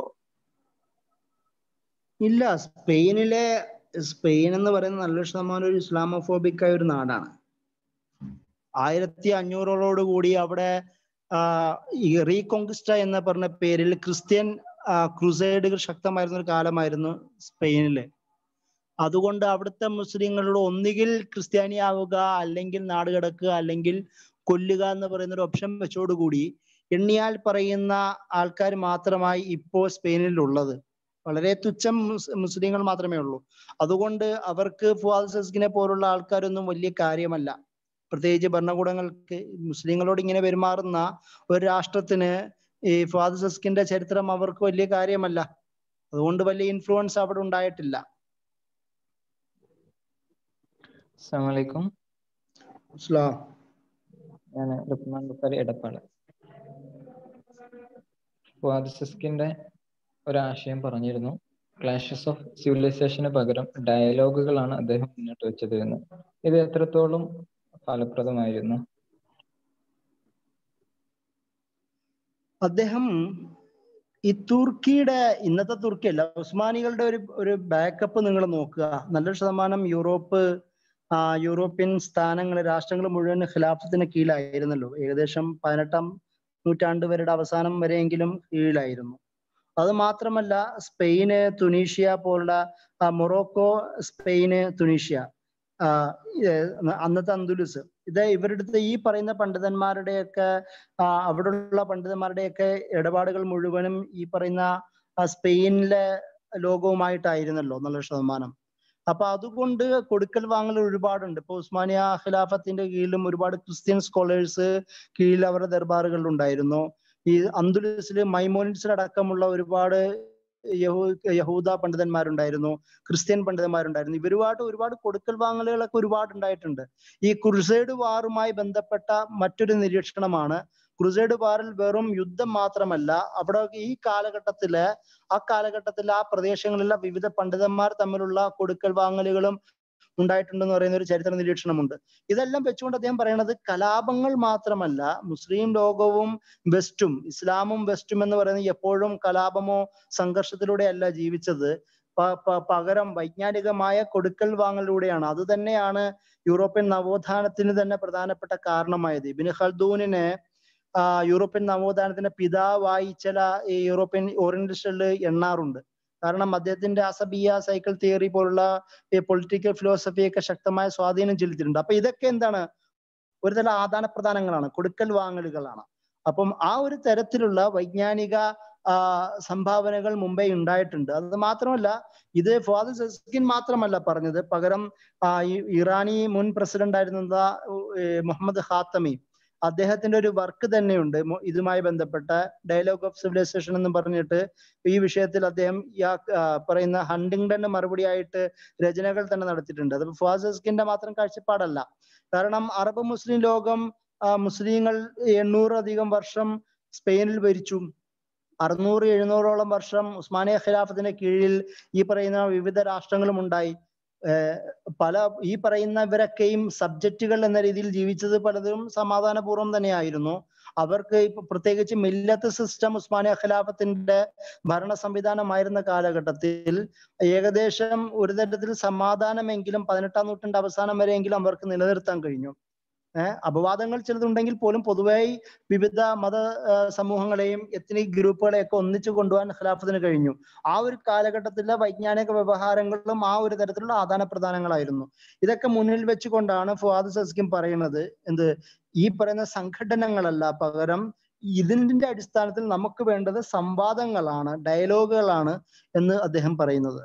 ഇല്ല സ്പെയിനിലെ സ്പെയിൻ എന്ന് പറയുന്ന നല്ലൊരു ശതമാനം ഒരു ഇസ്ലാമോഫോബിക് ആയ ഒരു നാടാണ് ആയിരത്തി അഞ്ഞൂറോട് കൂടി അവിടെ ആ, ഈ റീകോങ്കിസ്റ്റ എന്ന പറഞ്ഞ പേരിൽ ക്രിസ്ത്യൻ ആ, ക്രുസൈഡുകൾ ശക്തമായിരുന്ന ഒരു കാലമായിരുന്നു സ്പെയിനില് അതുകൊണ്ട് അവിടുത്തെ മുസ്ലിങ്ങളോട് ഒന്നുകിൽ ക്രിസ്ത്യാനിയാവുക അല്ലെങ്കിൽ നാട് കടക്കുക അല്ലെങ്കിൽ കൊല്ലുക എന്ന് പറയുന്ന ഒരു ഓപ്ഷൻ വെച്ചോടുകൂടി എണ്ണിയാൽ പറയുന്ന ആൾക്കാർ മാത്രമായി ഇപ്പോൾ സ്പെയിനിൽ ഉള്ളത് വളരെ തുച്ഛം മുസ് മുസ്ലിങ്ങൾ മാത്രമേ ഉള്ളൂ അതുകൊണ്ട് അവർക്ക് ഫുവാദ് സസ്കിനെ പോലുള്ള ആൾക്കാരൊന്നും വലിയ കാര്യമല്ല പ്രത്യേകിച്ച് ഭരണകൂടങ്ങൾക്ക് മുസ്ലിങ്ങളോട് ഇങ്ങനെ പെരുമാറുന്ന ഒരു രാഷ്ട്രത്തിന് ഈ ഫുവാദ് സസ്കിന്റെ ചരിത്രം അവർക്ക് വലിയ കാര്യമല്ല അതുകൊണ്ട് വലിയ ഇൻഫ്ലുവൻസ് അവിടെ ഉണ്ടായിട്ടില്ല അസ്സാം വലൈക്കും ഇസ്ലാം ഞാൻ ലുക്മാൻ ബുക്കാരി എടപ്പാള് ഫുവാദ് സിസ്കിന്റെ ഒരാശയം പറഞ്ഞിരുന്നു ക്ലാഷസ് ഓഫ് സിവിലൈസേഷന് പകരം ഡയലോഗുകളാണ് അദ്ദേഹം മുന്നോട്ട് വെച്ചത് എന്ന് ഇത് എത്രത്തോളം ഫലപ്രദമായിരുന്നു അദ്ദേഹം ഈ തുർക്കിയുടെ ഇന്നത്തെ തുർക്കി അല്ല ഉസ്മാനികളുടെ ഒരു ഒരു ബാക്കപ്പ് നിങ്ങൾ നോക്കുക നല്ലൊരു ശതമാനം യൂറോപ്പ് ആ യൂറോപ്യൻ സ്ഥാനങ്ങൾ രാഷ്ട്രങ്ങൾ മുഴുവൻ ഖിലാഫത്തിന് കീഴിലായിരുന്നല്ലോ ഏകദേശം പതിനെട്ടാം നൂറ്റാണ്ട് വരെയുടെ അവസാനം വരെയെങ്കിലും കീഴിലായിരുന്നു അത് മാത്രമല്ല സ്പെയിന് തുനീഷ്യ പോലുള്ള ആ, മൊറോക്കോ സ്പെയിന് തുനീഷ്യ ആ, ഏർ അന്നത്തെ അന്തുലുസ് ഇത് ഇവരുടെ അടുത്ത് ഈ പറയുന്ന പണ്ഡിതന്മാരുടെയൊക്കെ ആ, അവിടെയുള്ള പണ്ഡിതന്മാരുടെയൊക്കെ ഇടപാടുകൾ മുഴുവനും ഈ പറയുന്ന ആ, സ്പെയിനിലെ ലോകവുമായിട്ടായിരുന്നല്ലോ നല്ല ശതമാനം അപ്പൊ അതുകൊണ്ട് കൊടുക്കൽ വാങ്ങൽ ഒരുപാടുണ്ട് ഇപ്പൊ ഉസ്മാനിയ ഖിലാഫത്തിന്റെ കീഴിലും ഒരുപാട് ക്രിസ്ത്യൻ സ്കോളേഴ്സ് കീഴിൽ അവരുടെ ദർബാറുകളിൽ ഉണ്ടായിരുന്നു ഈ അന്തുലസിൽ മൈമോനിഡ്സിലടക്കമുള്ള ഒരുപാട് യഹൂ യഹൂദ പണ്ഡിതന്മാരുണ്ടായിരുന്നു ക്രിസ്ത്യൻ പണ്ഡിതന്മാരുണ്ടായിരുന്നു ഇവരുമായിട്ട് ഒരുപാട് കൊടുക്കൽ വാങ്ങലുകളൊക്കെ ഒരുപാട് ഉണ്ടായിട്ടുണ്ട് ഈ ക്രുസൈഡ് വാറുമായി ബന്ധപ്പെട്ട മറ്റൊരു നിരീക്ഷണമാണ് ക്രുസൈഡ് വാറിൽ വെറും യുദ്ധം മാത്രമല്ല അവിടെ ഈ കാലഘട്ടത്തില് ആ കാലഘട്ടത്തിൽ ആ പ്രദേശങ്ങളിലെ വിവിധ പണ്ഡിതന്മാർ തമ്മിലുള്ള കൊടുക്കൽ വാങ്ങലുകളും ഉണ്ടായിട്ടുണ്ടെന്ന് പറയുന്ന ഒരു ചരിത്ര നിരീക്ഷണമുണ്ട് ഇതെല്ലാം വെച്ചുകൊണ്ട് അദ്ദേഹം പറയുന്നത് കലാപങ്ങൾ മാത്രമല്ല മുസ്ലിം ലോകവും വെസ്റ്റും ഇസ്ലാമും വെസ്റ്റും എന്ന് പറയുന്നത് എപ്പോഴും കലാപമോ സംഘർഷത്തിലൂടെ അല്ല ജീവിച്ചത് പ- പ- പകരം വൈജ്ഞാനികമായ കൊടുക്കൽ വാങ്ങലിലൂടെയാണ് അത് തന്നെയാണ് യൂറോപ്യൻ നവോത്ഥാനത്തിന് തന്നെ പ്രധാനപ്പെട്ട കാരണമായത് ഇബിന് ഖൽദൂനിനെ ആ, യൂറോപ്യൻ നവോത്ഥാനത്തിന്റെ പിതാവായി ചില ഈ യൂറോപ്യൻ ഓറിയന്റലിസ്റ്റുകളിൽ എണ്ണാറുണ്ട് കാരണം അദ്ദേഹത്തിന്റെ അസബിയ സൈക്കിൾ തിയറി പോലുള്ള ഈ പൊളിറ്റിക്കൽ ഫിലോസഫിയൊക്കെ ശക്തമായ സ്വാധീനം ചെലുത്തിയിട്ടുണ്ട് അപ്പൊ ഇതൊക്കെ എന്താണ് ഒരു തരം ആദാന പ്രദാനങ്ങളാണ് കൊടുക്കൽ വാങ്ങലുകളാണ് അപ്പം ആ ഒരു തരത്തിലുള്ള വൈജ്ഞാനിക ആ, സംഭാവനകൾ മുമ്പേ ഉണ്ടായിട്ടുണ്ട് അത് മാത്രമല്ല ഇത് ഫാദർ സസ്കിൻ മാത്രമല്ല പറഞ്ഞത് പകരം ആ, ഈ ഇറാനി മുൻ പ്രസിഡന്റ് ആയിരുന്ന ഏർ മുഹമ്മദ് ഖാത്തമി അദ്ദേഹത്തിന്റെ ഒരു വർക്ക് തന്നെയുണ്ട് മു- ഇതുമായി ബന്ധപ്പെട്ട ഡയലോഗ് ഓഫ് സിവിലൈസേഷൻ എന്ന് പറഞ്ഞിട്ട് ഈ വിഷയത്തിൽ അദ്ദേഹം ഈ ആ, ആ, പറയുന്ന ഹണ്ടിങ്ടന് മറുപടിയായിട്ട് രചനകൾ തന്നെ നടത്തിയിട്ടുണ്ട് അത് ഫാസിസ്കിന്റെ മാത്രം കാഴ്ചപ്പാടല്ല കാരണം അറബ് മുസ്ലിം ലോകം ആ, മുസ്ലിങ്ങൾ എണ്ണൂറധികം വർഷം സ്പെയിനിൽ ഭരിച്ചു അറുന്നൂറ് എഴുന്നൂറോളം വർഷം ഉസ്മാനിയ ഖിലാഫത്തിന്റെ കീഴിൽ ഈ പറയുന്ന വിവിധ രാഷ്ട്രങ്ങളും ഉണ്ടായി ഏർ പല ഈ പറയുന്നവരൊക്കെയും സബ്ജക്റ്റുകൾ എന്ന രീതിയിൽ ജീവിച്ചത് പലതും സമാധാനപൂർവ്വം തന്നെയായിരുന്നു അവർക്ക് ഇപ്പൊ പ്രത്യേകിച്ച് മില്ലത്ത് സിസ്റ്റം ഉസ്മാനിയ ഖിലാഫത്തിന്റെ ഭരണ സംവിധാനമായിരുന്ന കാലഘട്ടത്തിൽ ഏകദേശം ഒരു തരത്തിൽ സമാധാനമെങ്കിലും പതിനെട്ടാം നൂറ്റാണ്ട് അവസാനം വരെയെങ്കിലും അവർക്ക് നിലനിർത്താൻ കഴിഞ്ഞു ഏഹ് അപവാദങ്ങൾ ചിലതുണ്ടെങ്കിൽ പോലും പൊതുവായി വിവിധ മത ആ, സമൂഹങ്ങളെയും എത്നിക് ഗ്രൂപ്പുകളെയൊക്കെ ഒന്നിച്ചു കൊണ്ടുപോകാൻ ഖിലാഫത്തിന് കഴിഞ്ഞു ആ ഒരു കാലഘട്ടത്തിലെ വൈജ്ഞാനിക വ്യവഹാരങ്ങളിലും ആ ഒരു തരത്തിലുള്ള ആദാന പ്രദാനങ്ങളായിരുന്നു ഇതൊക്കെ മുന്നിൽ വെച്ചുകൊണ്ടാണ് ഫുവാദ് സസ്കിം പറയുന്നത് എന്ത് ഈ പറയുന്ന സംഘടനകളല്ല പകരം ഇതിന്റെ അടിസ്ഥാനത്തിൽ നമുക്ക് വേണ്ടത് സംവാദങ്ങളാണ് ഡയലോഗുകളാണ് എന്ന് അദ്ദേഹം പറയുന്നത്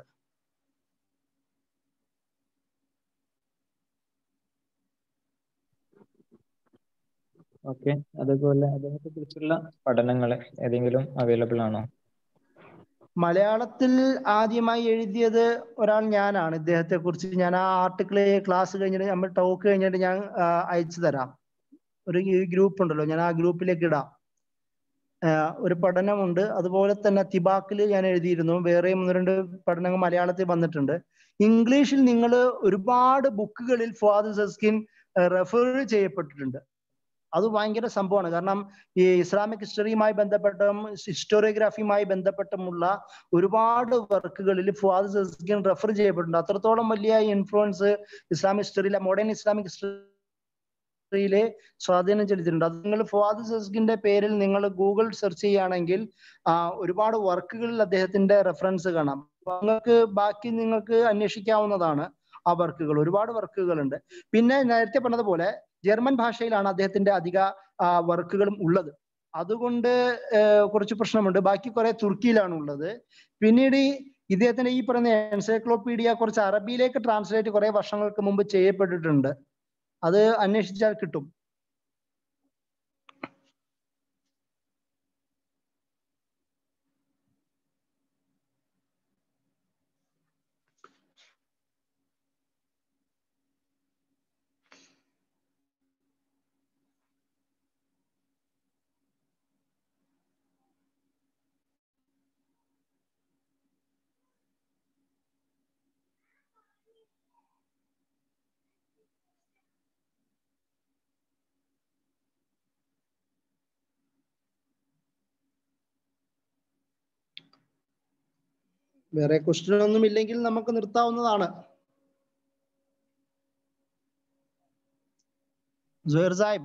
ഓക്കെ അതുപോലെ അദ്ദേഹത്തെ കുറിച്ചുള്ള പഠനങ്ങൾ ഏതെങ്കിലും അവൈലബിൾ ആണോ മലയാളത്തിൽ ആദ്യമായി എഴുതിയത് ഒരാൾ ഞാനാണ് ഇദ്ദേഹത്തെ കുറിച്ച് ഞാൻ ആ ആർട്ടിക്കിൾ ക്ലാസ് കഴിഞ്ഞിട്ട് നമ്മൾ ടോക്ക് കഴിഞ്ഞിട്ട് ഞാൻ ആ, അയച്ചു തരാം ഒരു ഗ്രൂപ്പ് ഉണ്ടല്ലോ ഞാൻ ആ ഗ്രൂപ്പിലേക്ക് ഇടാം ആ, ഒരു പഠനമുണ്ട് അതുപോലെ തന്നെ തിബാക്കിൽ ഞാൻ എഴുതിയിരുന്നു വേറെയും ഒന്ന് രണ്ട് പഠനങ്ങൾ മലയാളത്തിൽ വന്നിട്ടുണ്ട് ഇംഗ്ലീഷിൽ നിങ്ങൾ ഒരുപാട് ബുക്കുകളിൽ ഫുവാദ് സസ്കിൻ റെഫർ ചെയ്യപ്പെട്ടിട്ടുണ്ട് അത് ഭയങ്കര സംഭവമാണ് കാരണം ഈ ഇസ്ലാമിക് ഹിസ്റ്ററിയുമായി ബന്ധപ്പെട്ടും ഹിസ്റ്റോറിയോഗ്രാഫിയുമായി ബന്ധപ്പെട്ടുമുള്ള ഒരുപാട് വർക്കുകളിൽ ഫുവാദ് സസ്കിൻ റെഫർ ചെയ്യപ്പെട്ടിട്ടുണ്ട് അത്രത്തോളം വലിയ ഇൻഫ്ലുവൻസ് ഇസ്ലാമിക് ഹിസ്റ്ററിയിലെ മോഡേൺ ഇസ്ലാമിക് ഹിസ്റ്ററിയിലെ സ്വാധീനം ചെലുത്തിയിട്ടുണ്ട് അത് നിങ്ങൾ ഫുവാദ് സസ്കിന്റെ പേരിൽ നിങ്ങൾ ഗൂഗിൾ സെർച്ച് ചെയ്യുകയാണെങ്കിൽ ആ, ഒരുപാട് വർക്കുകളിൽ അദ്ദേഹത്തിന്റെ റെഫറൻസ് കാണാം അപ്പൊ നിങ്ങൾക്ക് ബാക്കി നിങ്ങൾക്ക് അന്വേഷിക്കാവുന്നതാണ് ആ വർക്കുകൾ ഒരുപാട് വർക്കുകളുണ്ട് പിന്നെ നേരത്തെ പറഞ്ഞതുപോലെ ജർമ്മൻ ഭാഷയിലാണ് അദ്ദേഹത്തിന്റെ അധിക ആ, വർക്കുകളും ഉള്ളത് അതുകൊണ്ട് ഏഹ്, കുറച്ച് പ്രശ്നമുണ്ട് ബാക്കി കുറെ തുർക്കിയിലാണ് ഉള്ളത് പിന്നീട് ഈ ഇദ്ദേഹത്തിന്റെ ഈ പറയുന്ന എൻസൈക്ലോപീഡിയ കുറച്ച് അറബിയിലേക്ക് ട്രാൻസ്ലേറ്റ് കുറെ വർഷങ്ങൾക്ക് മുമ്പ് ചെയ്യപ്പെട്ടിട്ടുണ്ട് അത് അന്വേഷിച്ചാൽ കിട്ടും വേറെ ക്വസ്റ്റ്യൻ ഒന്നും ഇല്ലെങ്കിൽ നമുക്ക് നിർത്താവുന്നതാണ് സുഹൈർ സാഹിബ്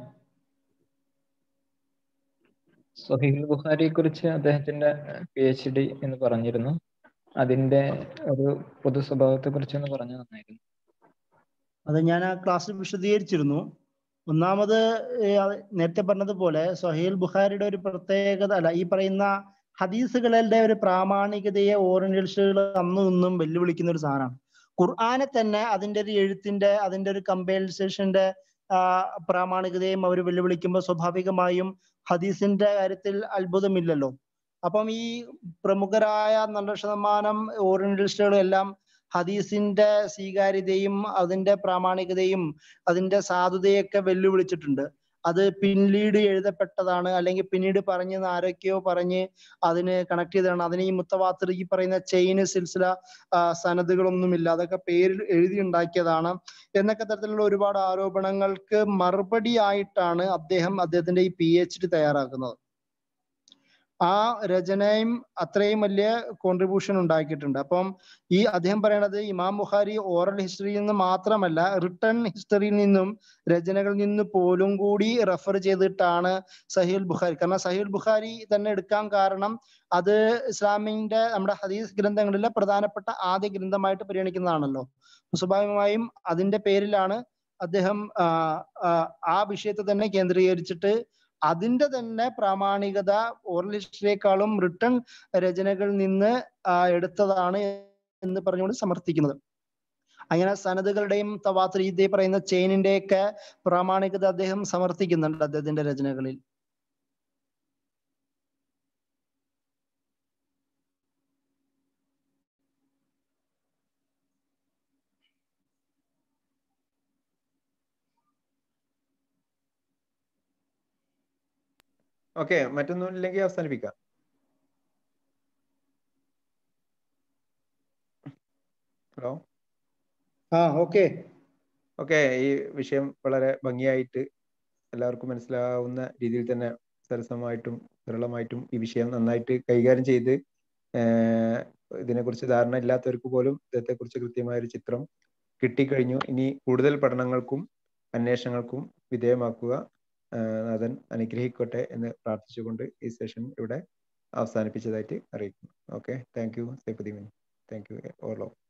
സഹീൽ ബുഖാരിയെ കുറിച്ച് അദ്ദേഹത്തിന്റെ പി എച്ച് ഡി എന്ന് പറഞ്ഞിരുന്നു അതിന്റെ ഒരു പൊതു സ്വഭാവത്തെ കുറിച്ച് ഒന്ന് പറഞ്ഞു നന്നായിരുന്നു അത് ഞാൻ ആ ക്ലാസ്സിൽ വിശദീകരിച്ചിരുന്നു ഒന്നാമത് ഏ, അത് നേരത്തെ പറഞ്ഞതുപോലെ സഹീൽ ബുഖാരിയുടെ ഒരു പ്രത്യേകത അല്ല ഈ പറയുന്ന ഹദീസുകളുടെ ഒരു പ്രാമാണികതയെ ഓറിയന്റലിസ്റ്റുകൾ അന്നും ഇന്നും വെല്ലുവിളിക്കുന്ന ഒരു സാധനമാണ് ഖുർആനെ തന്നെ അതിന്റെ ഒരു എഴുത്തിന്റെ അതിന്റെ ഒരു കമ്പൈൽസേഷന്റെ ആ പ്രാമാണികതയും അവർ വെല്ലുവിളിക്കുമ്പോൾ സ്വാഭാവികമായും ഹദീസിന്റെ കാര്യത്തിൽ അത്ഭുതമില്ലല്ലോ അപ്പം ഈ പ്രമുഖരായ നല്ല ശതമാനം ഓറിയന്റലിസ്റ്റുകളും എല്ലാം ഹദീസിന്റെ സ്വീകാര്യതയും അതിന്റെ പ്രാമാണികതയും അതിന്റെ സാധുതയൊക്കെ വെല്ലുവിളിച്ചിട്ടുണ്ട് അത് പിന്നീട് എഴുതപ്പെട്ടതാണ് അല്ലെങ്കിൽ പിന്നീട് പറഞ്ഞെന്ന് ആരൊക്കെയോ പറഞ്ഞ് അതിന് കണക്ട് ചെയ്തതാണ് അതിന് ഈ മുത്തവാത്തിർ ഈ പറയുന്ന ചെയിന് സിൽസില ആ, സനദുകളൊന്നുമില്ല അതൊക്കെ പേരിൽ എഴുതി ഉണ്ടാക്കിയതാണ് എന്നൊക്കെ തരത്തിലുള്ള ഒരുപാട് ആരോപണങ്ങൾക്ക് മറുപടി ആയിട്ടാണ് അദ്ദേഹം അദ്ദേഹത്തിന്റെ ഈ പി എച്ച് ഡി തയ്യാറാക്കുന്നത് ആ രചനയും അത്രയും വലിയ കോൺട്രിബ്യൂഷൻ ഉണ്ടാക്കിയിട്ടുണ്ട് അപ്പം ഈ അദ്ദേഹം പറയണത് ഇമാം ബുഖാരി ഓറൽ ഹിസ്റ്ററിയിൽ നിന്ന് മാത്രമല്ല റിട്ടേൺ ഹിസ്റ്ററിയിൽ നിന്നും രചനകളിൽ നിന്ന് പോലും കൂടി റെഫർ ചെയ്തിട്ടാണ് സഹീൽ ബുഖാരി കാരണം സഹീൽ ബുഖാരി തന്നെ എടുക്കാൻ കാരണം അത് ഇസ്ലാമിന്റെ നമ്മുടെ ഹദീസ് ഗ്രന്ഥങ്ങളിലെ പ്രധാനപ്പെട്ട ആദ്യ ഗ്രന്ഥമായിട്ട് പരിഗണിക്കുന്നതാണല്ലോ സ്വാഭാവികമായും അതിന്റെ പേരിലാണ് അദ്ദേഹം ആ, ആ, ആ വിഷയത്തെ തന്നെ കേന്ദ്രീകരിച്ചിട്ട് അതിന്റെ തന്നെ പ്രാമാണികത ഓറൽ ഹിസ്റ്ററിയേക്കാളും റിട്ടേൺ രചനകളിൽ നിന്ന് ആ, എടുത്തതാണ് എന്ന് പറഞ്ഞുകൊണ്ട് സമർത്ഥിക്കുന്നത് അങ്ങനെ സനതുകളുടെയും തവാത്ര ഇതേ പറയുന്ന ചെയിനിന്റെയൊക്കെ പ്രാമാണികത അദ്ദേഹം സമർത്ഥിക്കുന്നുണ്ട് അദ്ദേഹത്തിന്റെ രചനകളിൽ ഓക്കെ മറ്റൊന്നും ഇല്ലെങ്കിൽ അവസാനിപ്പിക്കാം ഹലോ ആ ഓക്കെ ഓക്കെ ഈ വിഷയം വളരെ ഭംഗിയായിട്ട് എല്ലാവർക്കും മനസ്സിലാവുന്ന രീതിയിൽ തന്നെ സരസമായിട്ടും സരളമായിട്ടും ഈ വിഷയം നന്നായിട്ട് കൈകാര്യം ചെയ്ത് ഏഹ് ഇതിനെക്കുറിച്ച് ധാരണ ഇല്ലാത്തവർക്ക് പോലും ഇതത്തെക്കുറിച്ച് കൃത്യമായ ഒരു ചിത്രം കിട്ടിക്കഴിഞ്ഞു ഇനി കൂടുതൽ പഠനങ്ങൾക്കും അന്വേഷണങ്ങൾക്കും വിധേയമാക്കുക ആഹ് നാഥൻ അനുഗ്രഹിക്കട്ടെ എന്ന് പ്രാർത്ഥിച്ചുകൊണ്ട് ഈ സെഷൻ ഇവിടെ അവസാനിപ്പിച്ചതായിട്ട് അറിയിക്കുന്നു okay thank you Saifuddin thank you all of